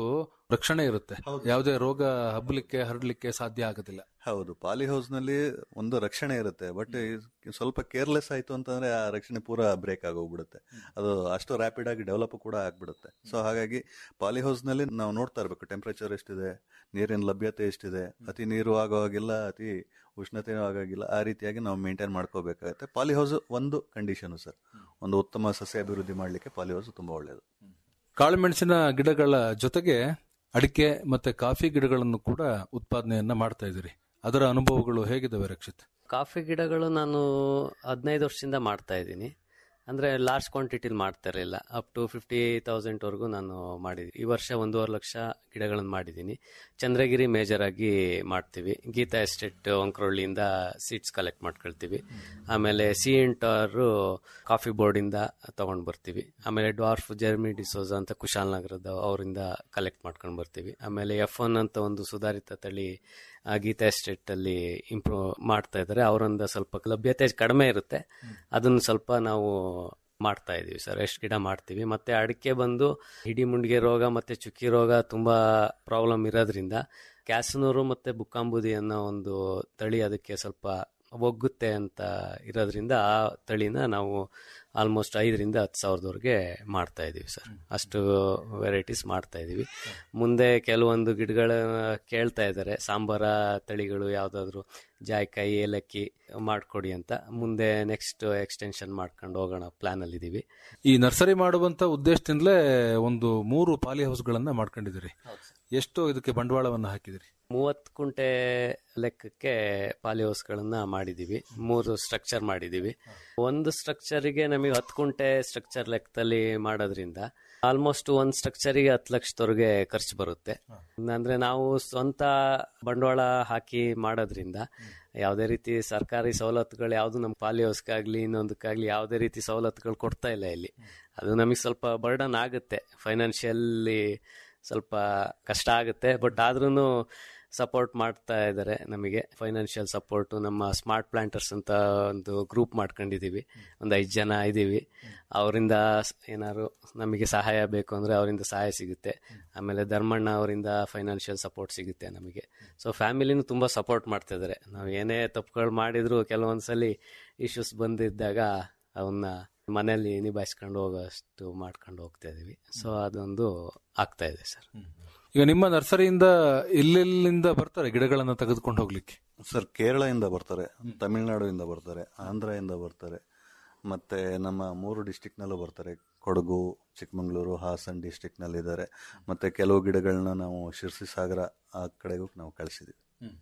ರಕ್ಷಣೆ ಇರುತ್ತೆ ಹೌದು. ಯಾವುದೇ ರೋಗ ಹಬ್ಬಲಿಕ್ಕೆ ಹರಡ್ಲಿಕ್ಕೆ ಸಾಧ್ಯ ಆಗೋದಿಲ್ಲ ಹೌದು ಪಾಲಿ ಹೌಸ್ ನಲ್ಲಿ ಒಂದು ರಕ್ಷಣೆ ಇರುತ್ತೆ ಬಟ್ ಸ್ವಲ್ಪ ಕೇರ್ಲೆಸ್ ಆಯ್ತು ಅಂತಂದ್ರೆ ಆ ರಕ್ಷಣೆ ಪೂರಾ ಬ್ರೇಕ್ ಆಗೋಗ್ಬಿಡುತ್ತೆ ಅದು ಅಷ್ಟು ರ್ಯಾಪಿಡ್ ಆಗಿ ಡೆವಲಪ್ ಕೂಡ ಆಗ್ಬಿಡುತ್ತೆ ಸೊ ಹಾಗಾಗಿ ಪಾಲಿ ಹೌಸ್ ನಲ್ಲಿ ನಾವು ನೋಡ್ತಾ ಇರ್ಬೇಕು ಟೆಂಪರೇಚರ್ ಎಷ್ಟಿದೆ ನೀರಿನ ಲಭ್ಯತೆ ಎಷ್ಟಿದೆ ಅತಿ ನೀರು ಆಗೋವಾಗಿಲ್ಲ ಅತಿ ಉಷ್ಣತೆ ಆಗೋಗಿಲ್ಲ ಆ ರೀತಿಯಾಗಿ ನಾವು ಮೇಂಟೈನ್ ಮಾಡ್ಕೋಬೇಕಾಗತ್ತೆ ಪಾಲಿ ಹೌಸ್ ಒಂದು ಕಂಡೀಷನ್ ಸರ್ ಒಂದು ಉತ್ತಮ ಸಸ್ಯ ಅಭಿವೃದ್ಧಿ ಮಾಡ್ಲಿಕ್ಕೆ ಪಾಲಿ ಹೌಸ್ ತುಂಬಾ ಒಳ್ಳೆಯದು ಕಾಳುಮೆಣಸಿನ ಗಿಡಗಳ ಜೊತೆಗೆ ಅಡಿಕೆ ಮತ್ತೆ ಕಾಫಿ ಗಿಡಗಳನ್ನು ಕೂಡ ಉತ್ಪಾದನೆಯನ್ನ ಮಾಡ್ತಾ ಇದ್ದೀರಿ ಅದರ ಅನುಭವಗಳು ಹೇಗಿದ್ದಾವೆ ರಕ್ಷಿತ್ ಕಾಫಿ ಗಿಡಗಳು ನಾನು ಹದಿನೈದು ವರ್ಷದಿಂದ ಮಾಡ್ತಾ ಇದ್ದೀನಿ ಅಂದರೆ ಲಾರ್ಜ್ ಕ್ವಾಂಟಿಟಿಲಿ ಮಾಡ್ತಾ ಇರಲಿಲ್ಲ ಅಪ್ ಟು ಫಿಫ್ಟಿ ತೌಸಂಡ್ವರೆಗೂ ನಾನು ಮಾಡಿದ್ದೀನಿ ಈ ವರ್ಷ ಒಂದೂವರೆ ಲಕ್ಷ ಗಿಡಗಳನ್ನು ಮಾಡಿದ್ದೀನಿ ಚಂದ್ರಗಿರಿ ಮೇಜರ್ ಆಗಿ ಮಾಡ್ತೀವಿ ಗೀತಾ ಎಸ್ಟೇಟ್ ಒಂಕ್ರೊಳ್ಳಿಯಿಂದ ಸೀಡ್ಸ್ ಕಲೆಕ್ಟ್ ಮಾಡ್ಕೊಳ್ತೀವಿ ಆಮೇಲೆ ಸಿ ಇಂಟಾರು ಕಾಫಿ ಬೋರ್ಡಿಂದ ತಗೊಂಡು ಬರ್ತೀವಿ ಆಮೇಲೆ ಡ್ವಾರ್ಫ್ ಜರ್ಮಿ ಡಿಸೋಜ ಅಂತ ಕುಶಾಲನಗರದ ಅವರಿಂದ ಕಲೆಕ್ಟ್ ಮಾಡ್ಕೊಂಡು ಬರ್ತೀವಿ ಆಮೇಲೆ ಎಫ್ ಒನ್ ಅಂತ ಒಂದು ಸುಧಾರಿತ ತಳಿ ಆ, ಗೀತಾ ಎಸ್ಟೇಟ್ ಅಲ್ಲಿ ಇಂಪ್ರೂವ್ ಮಾಡ್ತಾ ಇದ್ದಾರೆ ಅವರಿಂದ ಸ್ವಲ್ಪ ಲಭ್ಯತೆ ಕಡಿಮೆ ಇರುತ್ತೆ ಅದನ್ನು ಸ್ವಲ್ಪ ನಾವು ಮಾಡ್ತಾ ಇದೀವಿ ಸರ್ ಎಷ್ಟು ಗಿಡ ಮಾಡ್ತೀವಿ ಮತ್ತೆ ಅಡಿಕೆ ಬಂದು ಹಿಡಿಮುಂಡಿಗೆ ರೋಗ ಮತ್ತೆ ಚುಕ್ಕಿ ರೋಗ ತುಂಬಾ ಪ್ರಾಬ್ಲಮ್ ಇರೋದ್ರಿಂದ ಕ್ಯಾಸನೂರು ಮತ್ತೆ ಬುಕ್ಕಾಂಬುದಿ ಅನ್ನೋ ಒಂದು ತಳಿ ಅದಕ್ಕೆ ಸ್ವಲ್ಪ ಒಗ್ಗುತ್ತೆ ಅಂತ ಇರೋದ್ರಿಂದ ಆ ತಳಿನ ನಾವು ಆಲ್ಮೋಸ್ಟ್ ಐದರಿಂದ ಹತ್ತು ಸಾವಿರದವರೆಗೆ ಮಾಡ್ತಾ ಇದೀವಿ ಸರ್ ಅಷ್ಟು ವೆರೈಟೀಸ್ ಮಾಡ್ತಾ ಇದೀವಿ ಮುಂದೆ ಕೆಲವೊಂದು ಗಿಡಗಳ ಕೇಳ್ತಾ ಇದ್ದಾರೆ ಸಾಂಬಾರ ತಳಿಗಳು ಯಾವುದಾದ್ರು ಜಾಯ್ಕಾಯಿ ಏಲಕ್ಕಿ ಮಾಡ್ಕೊಡಿ ಅಂತ ಮುಂದೆ ನೆಕ್ಸ್ಟ್ ಎಕ್ಸ್ಟೆನ್ಷನ್ ಮಾಡ್ಕೊಂಡು ಹೋಗೋಣ ಪ್ಲಾನ್ ಅಲ್ಲಿ ಇದೀವಿ ಈ ನರ್ಸರಿ ಮಾಡುವಂತ ಉದ್ದೇಶದಿಂದಲೇ ಒಂದು ಮೂರು ಪಾಲಿ ಹೌಸ್ಗಳನ್ನ ಮಾಡ್ಕೊಂಡಿದ್ದೀರಿ ಎಷ್ಟು ಇದಕ್ಕೆ ಬಂಡವಾಳವನ್ನ ಹಾಕಿದಿರಿ ಮೂವತ್ತು ಕುಂಟೆ ಲೆಕ್ಕಕ್ಕೆ ಪಾಲಿಹೌಸ್ಗಳನ್ನ ಮಾಡಿದೀವಿ ಮೂರು ಸ್ಟ್ರಕ್ಚರ್ ಮಾಡಿದೀವಿ ಒಂದು ಸ್ಟ್ರಕ್ಚರಿಗೆ ನಮಗೆ ಹತ್ತು ಕುಂಟೆ ಸ್ಟ್ರಕ್ಚರ್ ಲೆಕ್ಕದಲ್ಲಿ ಮಾಡೋದ್ರಿಂದ ಆಲ್ಮೋಸ್ಟ್ ಒಂದು ಸ್ಟ್ರಕ್ಚರಿಗೆ ಹತ್ತು ಲಕ್ಷದವರೆಗೆ ಖರ್ಚು ಬರುತ್ತೆ ಅಂದ್ರೆ ನಾವು ಸ್ವಂತ ಬಂಡವಾಳ ಹಾಕಿ ಮಾಡೋದ್ರಿಂದ ಯಾವುದೇ ರೀತಿ ಸರ್ಕಾರಿ ಸವಲತ್ತುಗಳು ಯಾವುದು ನಮ್ಮ ಪಾಲಿ ಹೌಸ್ಗಾಗ್ಲಿ ಇನ್ನೊಂದಕ್ಕಾಗ್ಲಿ ಯಾವುದೇ ರೀತಿ ಸವಲತ್ತುಗಳು ಕೊಡ್ತಾ ಇಲ್ಲ ಇಲ್ಲಿ ಅದು ನಮಗೆ ಸ್ವಲ್ಪ ಬರ್ಡನ್ ಆಗುತ್ತೆ ಫೈನಾನ್ಷಿಯಲಿ ಸ್ವಲ್ಪ ಕಷ್ಟ ಆಗುತ್ತೆ ಬಟ್ ಆದ್ರೂ ಸಪೋರ್ಟ್ ಮಾಡ್ತಾ ಇದ್ದಾರೆ ನಮಗೆ ಫೈನಾನ್ಷಿಯಲ್ ಸಪೋರ್ಟ್ ನಮ್ಮ ಸ್ಮಾರ್ಟ್ ಪ್ಲಾಂಟರ್ಸ್ ಅಂತ ಒಂದು ಗ್ರೂಪ್ ಮಾಡ್ಕೊಂಡಿದೀವಿ ಒಂದು ಐದು ಜನ ಇದ್ದೀವಿ ಅವರಿಂದ ಏನಾದ್ರು ನಮಗೆ ಸಹಾಯ ಬೇಕು ಅಂದರೆ ಅವರಿಂದ ಸಹಾಯ ಸಿಗುತ್ತೆ ಆಮೇಲೆ ಧರ್ಮಣ್ಣ ಅವರಿಂದ ಫೈನಾನ್ಷಿಯಲ್ ಸಪೋರ್ಟ್ ಸಿಗುತ್ತೆ ನಮಗೆ ಸೊ ಫ್ಯಾಮಿಲಿನೂ ತುಂಬ ಸಪೋರ್ಟ್ ಮಾಡ್ತಾ ಇದ್ದಾರೆ ನಾವು ಏನೇ ತಪ್ಪುಗಳು ಮಾಡಿದ್ರು ಕೆಲವೊಂದ್ಸಲಿ ಇಶ್ಯೂಸ್ ಬಂದಿದ್ದಾಗ ಅವನ್ನ ಮನೆಯಲ್ಲಿ ನಿಭಾಯಿಸ್ಕೊಂಡು ಹೋಗೋಷ್ಟು ಮಾಡ್ಕೊಂಡು ಹೋಗ್ತಾ ಇದೀವಿ ಸೊ ಅದೊಂದು ಆಗ್ತಾ ಇದೆ ಸರ್ ಈಗ ನಿಮ್ಮ ನರ್ಸರಿಯಿಂದ ಎಲ್ಲೆಲ್ಲಿಂದ ಬರ್ತಾರೆ ಗಿಡಗಳನ್ನ ತೆಗೆದುಕೊಂಡು ಹೋಗ್ಲಿಕ್ಕೆ ಸರ್ ಕೇರಳದಿಂದ ಬರ್ತಾರೆ ತಮಿಳುನಾಡಿಂದ ಬರ್ತಾರೆ ಆಂಧ್ರದಿಂದ ಬರ್ತಾರೆ ಮತ್ತೆ ನಮ್ಮ ಮೂರು ಡಿಸ್ಟಿಕ್ನಲ್ಲೂ ಬರ್ತಾರೆ ಕೊಡಗು ಚಿಕ್ಕಮಗಳೂರು ಹಾಸನ್ ಡಿಸ್ಟಿಕ್ನಲ್ಲಿ ಇದ್ದಾರೆ ಮತ್ತೆ ಕೆಲವು ಗಿಡಗಳನ್ನ ನಾವು ಶಿರ್ಸಿ ಸಾಗರ ಆ ಕಡೆಗೂ ನಾವು ಕಳಿಸಿದ್ದೀವಿ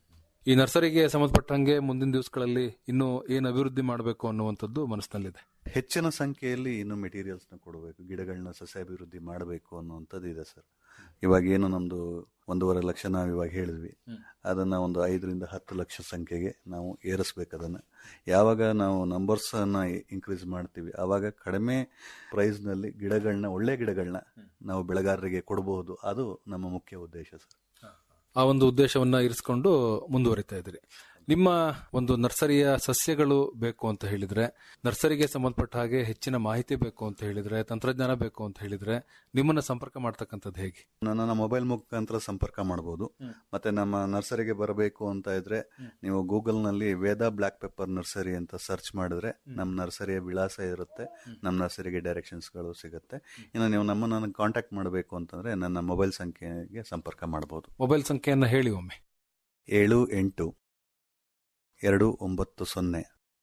ಈ ನರ್ಸರಿಗೆ ಸಂಬಂಧಪಟ್ಟಂಗೆ ಮುಂದಿನ ದಿವಸಗಳಲ್ಲಿ ಇನ್ನು ಏನು ಅಭಿವೃದ್ಧಿ ಮಾಡಬೇಕು ಅನ್ನುವಂಥದ್ದು ಮನಸ್ಸಿನಲ್ಲಿದೆ ಹೆಚ್ಚಿನ ಸಂಖ್ಯೆಯಲ್ಲಿ ಇನ್ನು ಮೆಟೀರಿಯಲ್ಸ್ನ ಕೊಡಬೇಕು ಗಿಡಗಳನ್ನ ಸಸ್ಯಾಭಿವೃದ್ಧಿ ಮಾಡಬೇಕು ಅನ್ನುವಂಥದ್ದು ಇದೆ ಸರ್ ಇವಾಗ ಏನು ನಮ್ದು ಒಂದೂವರೆ ಲಕ್ಷ ನಾವು ಇವಾಗ ಹೇಳಿದ್ವಿ ಅದನ್ನ ಒಂದು ಐದರಿಂದ ಹತ್ತು ಲಕ್ಷ ಸಂಖ್ಯೆಗೆ ನಾವು ಏರಿಸ್ಬೇಕು ಅದನ್ನ ಯಾವಾಗ ನಾವು ನಂಬರ್ಸ್ ಅನ್ನ ಇನ್ಕ್ರೀಸ್ ಮಾಡ್ತೀವಿ ಆವಾಗ ಕಡಿಮೆ ಪ್ರೈಸ್ ನಲ್ಲಿ ಗಿಡಗಳನ್ನ ಒಳ್ಳೆ ಗಿಡಗಳನ್ನ ನಾವು ಬೆಳೆಗಾರರಿಗೆ ಕೊಡಬಹುದು ಅದು ನಮ್ಮ ಮುಖ್ಯ ಉದ್ದೇಶ ಸರ್ ಆ ಒಂದು ಉದ್ದೇಶವನ್ನ ಇರಿಸಿಕೊಂಡು ಮುಂದುವರಿತಾ ಇದ್ರಿ ನಿಮ್ಮ ಒಂದು ನರ್ಸರಿಯ ಸಸ್ಯಗಳು ಬೇಕು ಅಂತ ಹೇಳಿದ್ರೆ ನರ್ಸರಿಗೆ ಸಂಬಂಧಪಟ್ಟ ಹಾಗೆ ಹೆಚ್ಚಿನ ಮಾಹಿತಿ ಬೇಕು ಅಂತ ಹೇಳಿದ್ರೆ ತಂತ್ರಜ್ಞಾನ ಬೇಕು ಅಂತ ಹೇಳಿದ್ರೆ ನಿಮ್ಮನ್ನ ಸಂಪರ್ಕ ಮಾಡ್ತಕ್ಕಂಥದ್ದು ಹೇಗೆ ನನ್ನ ಮೊಬೈಲ್ ಮುಖಾಂತರ ಸಂಪರ್ಕ ಮಾಡಬಹುದು ಮತ್ತೆ ನಮ್ಮ ನರ್ಸರಿಗೆ ಬರಬೇಕು ಅಂತ ಇದ್ರೆ ನೀವು ಗೂಗಲ್ ನಲ್ಲಿ ವೇದ ಬ್ಲಾಕ್ ಪೆಪ್ಪರ್ ನರ್ಸರಿ ಅಂತ ಸರ್ಚ್ ಮಾಡಿದ್ರೆ ನಮ್ಮ ನರ್ಸರಿಯ ವಿಳಾಸ ಇರುತ್ತೆ ನಮ್ಮ ನರ್ಸರಿಗೆ ಡೈರೆಕ್ಷನ್ಸ್ ಗಳು ಸಿಗುತ್ತೆ ಇನ್ನು ನೀವು ನಮ್ಮನ್ನು ಕಾಂಟ್ಯಾಕ್ಟ್ ಮಾಡಬೇಕು ಅಂತಂದ್ರೆ ನನ್ನ ಮೊಬೈಲ್ ಸಂಖ್ಯೆಗೆ ಸಂಪರ್ಕ ಮಾಡಬಹುದು ಮೊಬೈಲ್ ಸಂಖ್ಯೆಯನ್ನ ಹೇಳಿ ಒಮ್ಮೆ ಏಳು ಎಂಟು ಎರಡು ಒಂಬತ್ತು ಸೊನ್ನೆ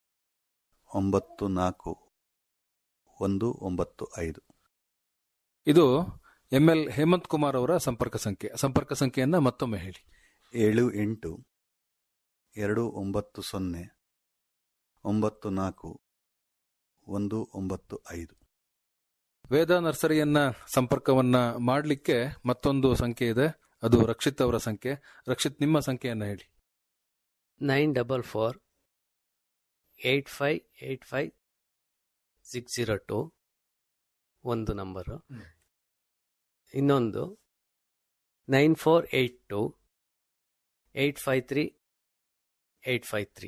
ಒಂಬತ್ತು ನಾಲ್ಕು ಒಂದು ಒಂಬತ್ತು ಐದು ಇದು ಎಂ ಎಲ್ ಹೇಮಂತ್ ಕುಮಾರ್ ಅವರ ಸಂಪರ್ಕ ಸಂಖ್ಯೆ ಸಂಪರ್ಕ ಸಂಖ್ಯೆಯನ್ನ ಮತ್ತೊಮ್ಮೆ ಹೇಳಿ ಏಳು ಎಂಟು ಎರಡು ಒಂಬತ್ತು ಸೊನ್ನೆ ಒಂಬತ್ತು ನಾಲ್ಕು ಒಂದು ಒಂಬತ್ತು ಐದು ವೇದ ನರ್ಸರಿಯನ್ನ ಸಂಪರ್ಕವನ್ನ ಮಾಡಲಿಕ್ಕೆ ಮತ್ತೊಂದು ಸಂಖ್ಯೆ ಇದೆ ಅದು ರಕ್ಷಿತ್ ಅವರ ಸಂಖ್ಯೆ ರಕ್ಷಿತ್ ನಿಮ್ಮ ಸಂಖ್ಯೆಯನ್ನ ಹೇಳಿ nine double four eight five eight five six zero two ಒಂದು ನಂಬರು ಇನ್ನೊಂದು nine four eight two eight five three eight five three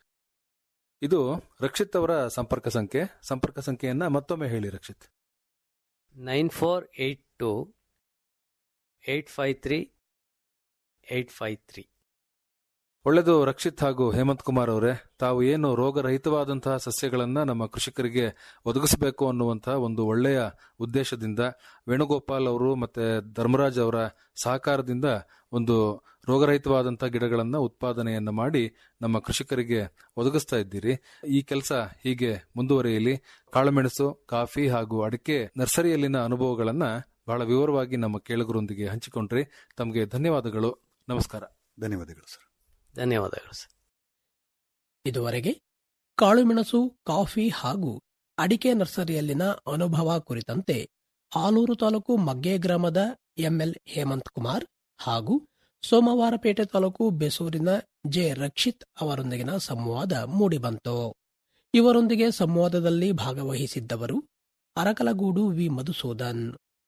ಇದು ರಕ್ಷಿತ್ ಅವರ ಸಂಪರ್ಕ ಸಂಖ್ಯೆ ಸಂಪರ್ಕ ಸಂಖ್ಯೆಯನ್ನ ಮತ್ತೊಮ್ಮೆ ಹೇಳಿ Rakshith nine four eight two eight five three eight five three ಒಳ್ಳೆದು ರಕ್ಷಿತ್ ಹಾಗೂ ಹೇಮಂತ್ ಕುಮಾರ್ ಅವರೇ ತಾವು ಏನು ರೋಗರಹಿತವಾದಂತಹ ಸಸ್ಯಗಳನ್ನ ನಮ್ಮ ಕೃಷಿಕರಿಗೆ ಒದಗಿಸಬೇಕು ಅನ್ನುವಂತಹ ಒಂದು ಒಳ್ಳೆಯ ಉದ್ದೇಶದಿಂದ ವೇಣುಗೋಪಾಲ್ ಅವರು ಮತ್ತೆ ಧರ್ಮರಾಜ್ ಅವರ ಸಹಕಾರದಿಂದ ಒಂದು ರೋಗರಹಿತವಾದಂತಹ ಗಿಡಗಳನ್ನ ಉತ್ಪಾದನೆಯನ್ನ ಮಾಡಿ ನಮ್ಮ ಕೃಷಿಕರಿಗೆ ಒದಗಿಸ್ತಾ ಇದ್ದೀರಿ ಈ ಕೆಲಸ ಹೀಗೆ ಮುಂದುವರಿಯಲಿ ಕಾಳುಮೆಣಸು ಕಾಫಿ ಹಾಗೂ ಅಡಿಕೆ ನರ್ಸರಿಯಲ್ಲಿನ ಅನುಭವಗಳನ್ನ ಬಹಳ ವಿವರವಾಗಿ ನಮ್ಮ ಕೇಳುಗರೊಂದಿಗೆ ಹಂಚಿಕೊಂಡ್ರಿ ತಮಗೆ ಧನ್ಯವಾದಗಳು ನಮಸ್ಕಾರ ಧನ್ಯವಾದಗಳು ಸರ್ ಧನ್ಯವಾದಗಳು ಸರ್ ಇದುವರೆಗೆ ಕಾಳುಮೆಣಸು ಕಾಫಿ ಹಾಗೂ ಅಡಿಕೆ ನರ್ಸರಿಯಲ್ಲಿನ ಅನುಭವ ಕುರಿತಂತೆ ಆಲೂರು ತಾಲೂಕು ಮಗ್ಗೆ ಗ್ರಾಮದ ಎಂಎಲ್ ಹೇಮಂತ್ ಕುಮಾರ್ ಹಾಗೂ ಸೋಮವಾರಪೇಟೆ ತಾಲೂಕು ಬೆಸೂರಿನ ಜೆ ರಕ್ಷಿತ್ ಅವರೊಂದಿಗಿನ ಸಂವಾದ ಮೂಡಿಬಂತು ಇವರೊಂದಿಗೆ ಸಂವಾದದಲ್ಲಿ ಭಾಗವಹಿಸಿದ್ದವರು ಅರಕಲಗೂಡು ವಿ ಮಧುಸೂದನ್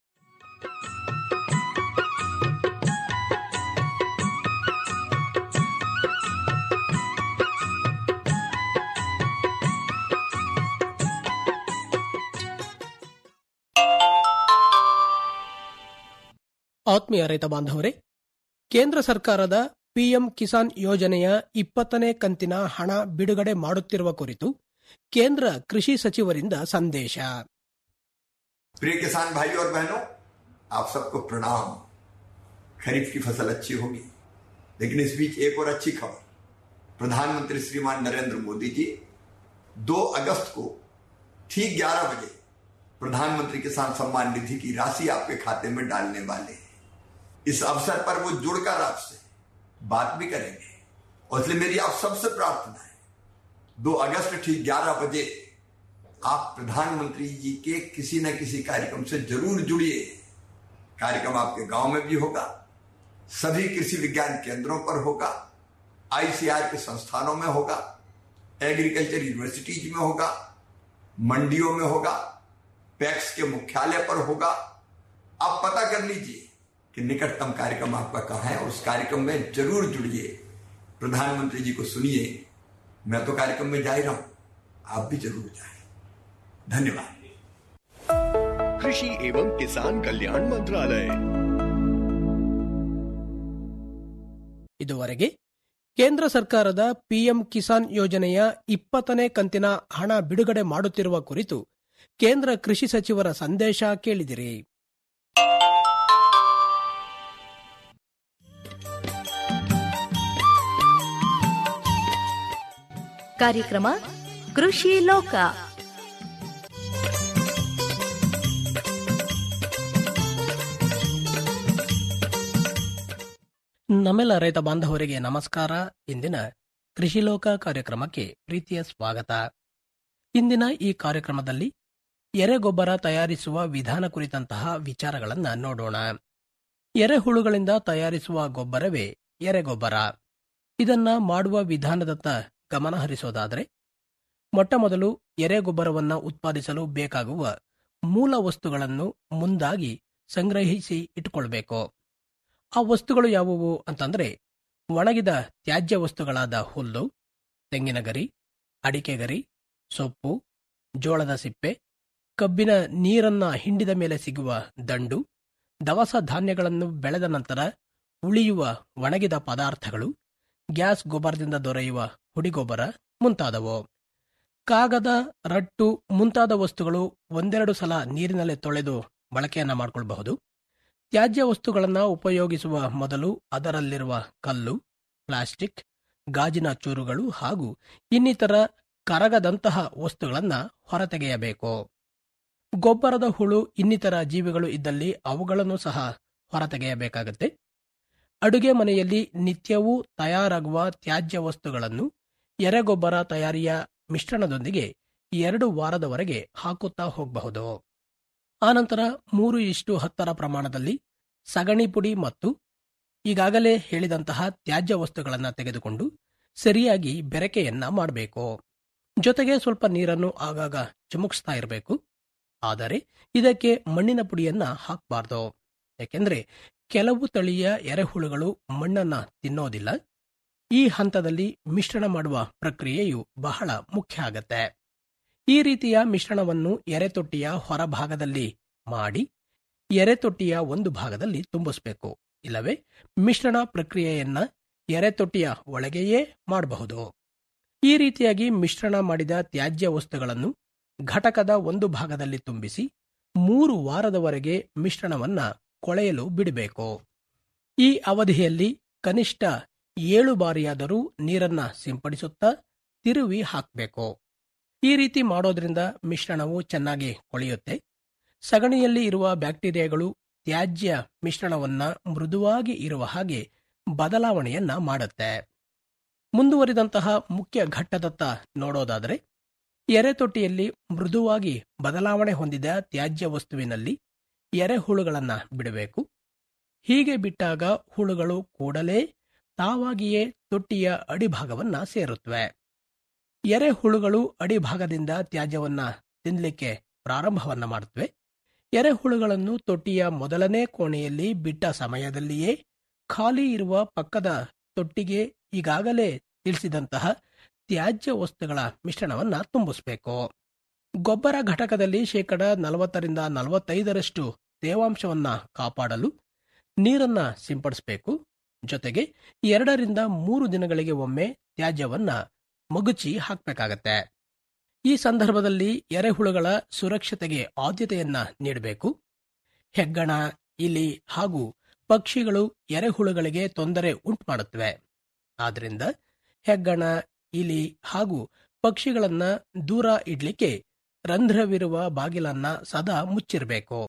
ಆತ್ಮೀಯ ರೈತ ಬಾಂಧವರೇ ಕೇಂದ್ರ ಸರ್ಕಾರದ ಪಿಎಂ ಕಿಸಾನ್ ಯೋಜನೆಯ ಇಪ್ಪತ್ತನೇ ಕಂತಿನ ಹಣ ಬಿಡುಗಡೆ ಮಾಡುತ್ತಿರುವ ಕುರಿತು ಕೇಂದ್ರ ಕೃಷಿ ಸಚಿವರಿಂದ ಸಂದೇಶ प्रिय किसान भाइयों और बहनों आप सबको प्रणाम खरीफ की फसल अच्छी होगी लेकिन इस बीच एक और अच्छी खबर प्रधानमंत्री श्रीमान नरेंद्र मोदी जी 2 अगस्त को ठीक 11 बजे प्रधानमंत्री किसान सम्मान निधि की राशि आपके खाते में डालने वाले हैं इस अवसर पर वो जुड़कर आपसे बात भी करेंगे और इसलिए मेरी आप सबसे प्रार्थना है 2 अगस्त ठीक 11 बजे आप प्रधानमंत्री जी के किसी न किसी कार्यक्रम से जरूर जुड़िए कार्यक्रम आपके गांव में भी होगा सभी कृषि विज्ञान केंद्रों पर होगा आईसीआर के संस्थानों में होगा एग्रीकल्चर यूनिवर्सिटीज में होगा मंडियों में होगा पैक्स के मुख्यालय पर होगा आप पता कर लीजिए कि निकटतम कार्यक्रम आपका कहाँ है और उस कार्यक्रम में जरूर जुड़िए प्रधानमंत्री जी को सुनिए मैं तो कार्यक्रम में जा ही रहा हूं आप भी जरूर जाए धन्यवाद कृषि एवं किसान कल्याण मंत्रालय ಇದುವರೆಗೆ ಕೇಂದ್ರ ಸರ್ಕಾರದ ಪಿಎಂ ಕಿಸಾನ್ ಯೋಜನೆಯ ಇಪ್ಪತ್ತನೇ ಕಂತಿನ ಹಣ ಬಿಡುಗಡೆ ಮಾಡುತ್ತಿರುವ ಕುರಿತು ಕೇಂದ್ರ ಕೃಷಿ ಸಚಿವರ ಸಂದೇಶ ಕೇಳಿದಿರಿ ಕಾರ್ಯಕ್ರಮ ಕೃಷಿ ಲೋಕ ನಮ್ಮೆಲ್ಲ ರೈತ ಬಾಂಧವರಿಗೆ ನಮಸ್ಕಾರ ಇಂದಿನ ಕೃಷಿ ಲೋಕ ಕಾರ್ಯಕ್ರಮಕ್ಕೆ ಪ್ರೀತಿಯ ಸ್ವಾಗತ ಇಂದಿನ ಈ ಕಾರ್ಯಕ್ರಮದಲ್ಲಿ ಎರೆಗೊಬ್ಬರ ತಯಾರಿಸುವ ವಿಧಾನ ಕುರಿತಂತಹ ವಿಚಾರಗಳನ್ನ ನೋಡೋಣ ಎರೆಹುಳುಗಳಿಂದ ತಯಾರಿಸುವ ಗೊಬ್ಬರವೇ ಎರೆಗೊಬ್ಬರ ಇದನ್ನ ಮಾಡುವ ವಿಧಾನದತ್ತ ಗಮನ ಹರಿಸೋದಾದರೆ ಮೊಟ್ಟಮೊದಲು ಎರೆಗೊಬ್ಬರವನ್ನ ಉತ್ಪಾದಿಸಲು ಬೇಕಾಗುವ ಮೂಲ ವಸ್ತುಗಳನ್ನು ಮುಂದಾಗಿ ಸಂಗ್ರಹಿಸಿ ಇಟ್ಟುಕೊಳ್ಬೇಕು ಆ ವಸ್ತುಗಳು ಯಾವುವು ಅಂತಂದ್ರೆ ಒಣಗಿದ ತ್ಯಾಜ್ಯ ವಸ್ತುಗಳಾದ ಹುಲ್ಲು ತೆಂಗಿನ ಗರಿ ಅಡಿಕೆ ಗರಿ ಸೊಪ್ಪು ಜೋಳದ ಸಿಪ್ಪೆ ಕಬ್ಬಿನ ನೀರನ್ನ ಹಿಂಡಿದ ಮೇಲೆ ಸಿಗುವ ದಂಡು ದವಸ ಧಾನ್ಯಗಳನ್ನು ಬೆಳೆದ ನಂತರ ಉಳಿಯುವ ಒಣಗಿದ ಪದಾರ್ಥಗಳು ಗ್ಯಾಸ್ ಗೊಬ್ಬರದಿಂದ ದೊರೆಯುವ ಹುಡಿಗೊಬ್ಬರ ಮುಂತಾದವು ಕಾಗದ ರಟ್ಟು ಮುಂತಾದ ವಸ್ತುಗಳು ಒಂದೆರಡು ಸಲ ನೀರಿನಲ್ಲಿ ತೊಳೆದು ಬಳಕೆಯನ್ನ ಮಾಡಿಕೊಳ್ಳಬಹುದು ತ್ಯಾಜ್ಯ ವಸ್ತುಗಳನ್ನು ಉಪಯೋಗಿಸುವ ಮೊದಲು ಅದರಲ್ಲಿರುವ ಕಲ್ಲು ಪ್ಲಾಸ್ಟಿಕ್ ಗಾಜಿನ ಚೂರುಗಳು ಹಾಗೂ ಇನ್ನಿತರ ಕರಗದಂತಹ ವಸ್ತುಗಳನ್ನು ಹೊರತೆಗೆಯಬೇಕು ಗೊಬ್ಬರದ ಹುಳು ಇನ್ನಿತರ ಜೀವಿಗಳು ಇದ್ದಲ್ಲಿ ಅವುಗಳನ್ನು ಸಹ ಹೊರತೆಗೆಯಬೇಕಾಗತ್ತೆ ಅಡುಗೆ ಮನೆಯಲ್ಲಿ ನಿತ್ಯವೂ ತಯಾರಾಗುವ ತ್ಯಾಜ್ಯ ವಸ್ತುಗಳನ್ನು ಎರೆಗೊಬ್ಬರ ತಯಾರಿಯ ಮಿಶ್ರಣದೊಂದಿಗೆ ಎರಡು ವಾರದವರೆಗೆ ಹಾಕುತ್ತಾ ಹೋಗಬಹುದು ಆನಂತರ ಮೂರು ಇಷ್ಟು ಹತ್ತರ ಪ್ರಮಾಣದಲ್ಲಿ ಸಗಣಿ ಪುಡಿ ಮತ್ತು ಈಗಾಗಲೇ ಹೇಳಿದಂತಹ ತ್ಯಾಜ್ಯ ವಸ್ತುಗಳನ್ನು ತೆಗೆದುಕೊಂಡು ಸರಿಯಾಗಿ ಬೆರಕೆಯನ್ನ ಮಾಡಬೇಕು ಜೊತೆಗೆ ಸ್ವಲ್ಪ ನೀರನ್ನು ಆಗಾಗ ಚಿಮುಕಿಸ್ತಾ ಇರಬೇಕು ಆದರೆ ಇದಕ್ಕೆ ಮಣ್ಣಿನ ಪುಡಿಯನ್ನ ಹಾಕಬಾರ್ದು ಯಾಕೆಂದ್ರೆ ಕೆಲವು ತಳಿಯ ಎರೆಹುಳುಗಳು ಮಣ್ಣನ್ನ ತಿನ್ನೋದಿಲ್ಲ ಈ ಹಂತದಲ್ಲಿ ಮಿಶ್ರಣ ಮಾಡುವ ಪ್ರಕ್ರಿಯೆಯು ಬಹಳ ಮುಖ್ಯ ಆಗತ್ತೆ ಈ ರೀತಿಯ ಮಿಶ್ರಣವನ್ನು ಎರೆತೊಟ್ಟಿಯ ಹೊರಭಾಗದಲ್ಲಿ ಮಾಡಿ ಎರೆತೊಟ್ಟಿಯ ಒಂದು ಭಾಗದಲ್ಲಿ ತುಂಬಿಸಬೇಕು ಇಲ್ಲವೇ ಮಿಶ್ರಣ ಪ್ರಕ್ರಿಯೆಯನ್ನ ಎರೆತೊಟ್ಟಿಯ ಒಳಗೆಯೇ ಮಾಡಬಹುದು ಈ ರೀತಿಯಾಗಿ ಮಿಶ್ರಣ ಮಾಡಿದ ತ್ಯಾಜ್ಯ ವಸ್ತುಗಳನ್ನು ಘಟಕದ ಒಂದು ಭಾಗದಲ್ಲಿ ತುಂಬಿಸಿ ಮೂರು ವಾರದವರೆಗೆ ಮಿಶ್ರಣವನ್ನ ಕೊಳೆಯಲು ಬಿಡಬೇಕು ಈ ಅವಧಿಯಲ್ಲಿ ಕನಿಷ್ಠ ಏಳು ಬಾರಿಯಾದರೂ ನೀರನ್ನ ಸಿಂಪಡಿಸುತ್ತಾ ತಿರುವಿ ಹಾಕಬೇಕು ಈ ರೀತಿ ಮಾಡೋದ್ರಿಂದ ಮಿಶ್ರಣವು ಚೆನ್ನಾಗಿ ಕೊಳೆಯುತ್ತೆ ಸಗಣಿಯಲ್ಲಿ ಇರುವ ಬ್ಯಾಕ್ಟೀರಿಯಾಗಳು ತ್ಯಾಜ್ಯ ಮಿಶ್ರಣವನ್ನ ಮೃದುವಾಗಿ ಇರುವ ಹಾಗೆ ಬದಲಾವಣೆಯನ್ನ ಮಾಡುತ್ತೆ ಮುಂದುವರಿದಂತಹ ಮುಖ್ಯ ಘಟ್ಟದತ್ತ ನೋಡೋದಾದರೆ ಎರೆತೊಟ್ಟಿಯಲ್ಲಿ ಮೃದುವಾಗಿ ಬದಲಾವಣೆ ಹೊಂದಿದ ತ್ಯಾಜ್ಯ ವಸ್ತುವಿನಲ್ಲಿ ಎರೆಹುಳುಗಳನ್ನ ಬಿಡಬೇಕು ಹೀಗೆ ಬಿಟ್ಟಾಗ ಹುಳುಗಳು ಕೂಡಲೇ ತಾವಾಗಿಯೇ ತೊಟ್ಟಿಯ ಅಡಿಭಾಗವನ್ನ ಸೇರುತ್ತವೆ ಎರೆಹುಳುಗಳು ಅಡಿಭಾಗದಿಂದ ತ್ಯಾಜ್ಯವನ್ನ ತಿನ್ನಲಿಕ್ಕೆ ಪ್ರಾರಂಭವನ್ನ ಮಾಡುತ್ತವೆ ಎರೆಹುಳುಗಳನ್ನು ತೊಟ್ಟಿಯ ಮೊದಲನೇ ಕೋಣೆಯಲ್ಲಿ ಬಿಟ್ಟ ಸಮಯದಲ್ಲಿಯೇ ಖಾಲಿ ಇರುವ ಪಕ್ಕದ ತೊಟ್ಟಿಗೆ ಈಗಾಗಲೇ ತಿಳಿಸಿದಂತಹ ತ್ಯಾಜ್ಯ ವಸ್ತುಗಳ ಮಿಶ್ರಣವನ್ನ ತುಂಬಿಸಬೇಕು ಗೊಬ್ಬರ ಘಟಕದಲ್ಲಿ ಶೇಕಡ ನಲವತ್ತರಿಂದ ನಲವತ್ತೈದರಷ್ಟು ತೇವಾಂಶವನ್ನ ಕಾಪಾಡಲು ನೀರನ್ನ ಸಿಂಪಡಿಸಬೇಕು ಜೊತೆಗೆ ಎರಡರಿಂದ ಮೂರು ದಿನಗಳಿಗೆ ಒಮ್ಮೆ ತ್ಯಾಜ್ಯವನ್ನ ಮಗುಚಿ ಹಾಕಬೇಕಾಗತ್ತೆ ಈ ಸಂದರ್ಭದಲ್ಲಿ ಎರೆಹುಳುಗಳ ಸುರಕ್ಷತೆಗೆ ಆದ್ಯತೆಯನ್ನ ನೀಡಬೇಕು ಹೆಗ್ಗಣ ಇಲಿ ಹಾಗೂ ಪಕ್ಷಿಗಳು ಎರೆಹುಳುಗಳಿಗೆ ತೊಂದರೆ ಉಂಟು ಮಾಡುತ್ತವೆ ಆದ್ರಿಂದ ಹೆಗ್ಗಣ ಇಲಿ ಹಾಗೂ ಪಕ್ಷಿಗಳನ್ನ ದೂರ ಇಡ್ಲಿಕ್ಕೆ ರಂಧ್ರವಿರುವ ಬಾಗಿಲನ್ನ ಸದಾ ಮುಚ್ಚಿರಬೇಕು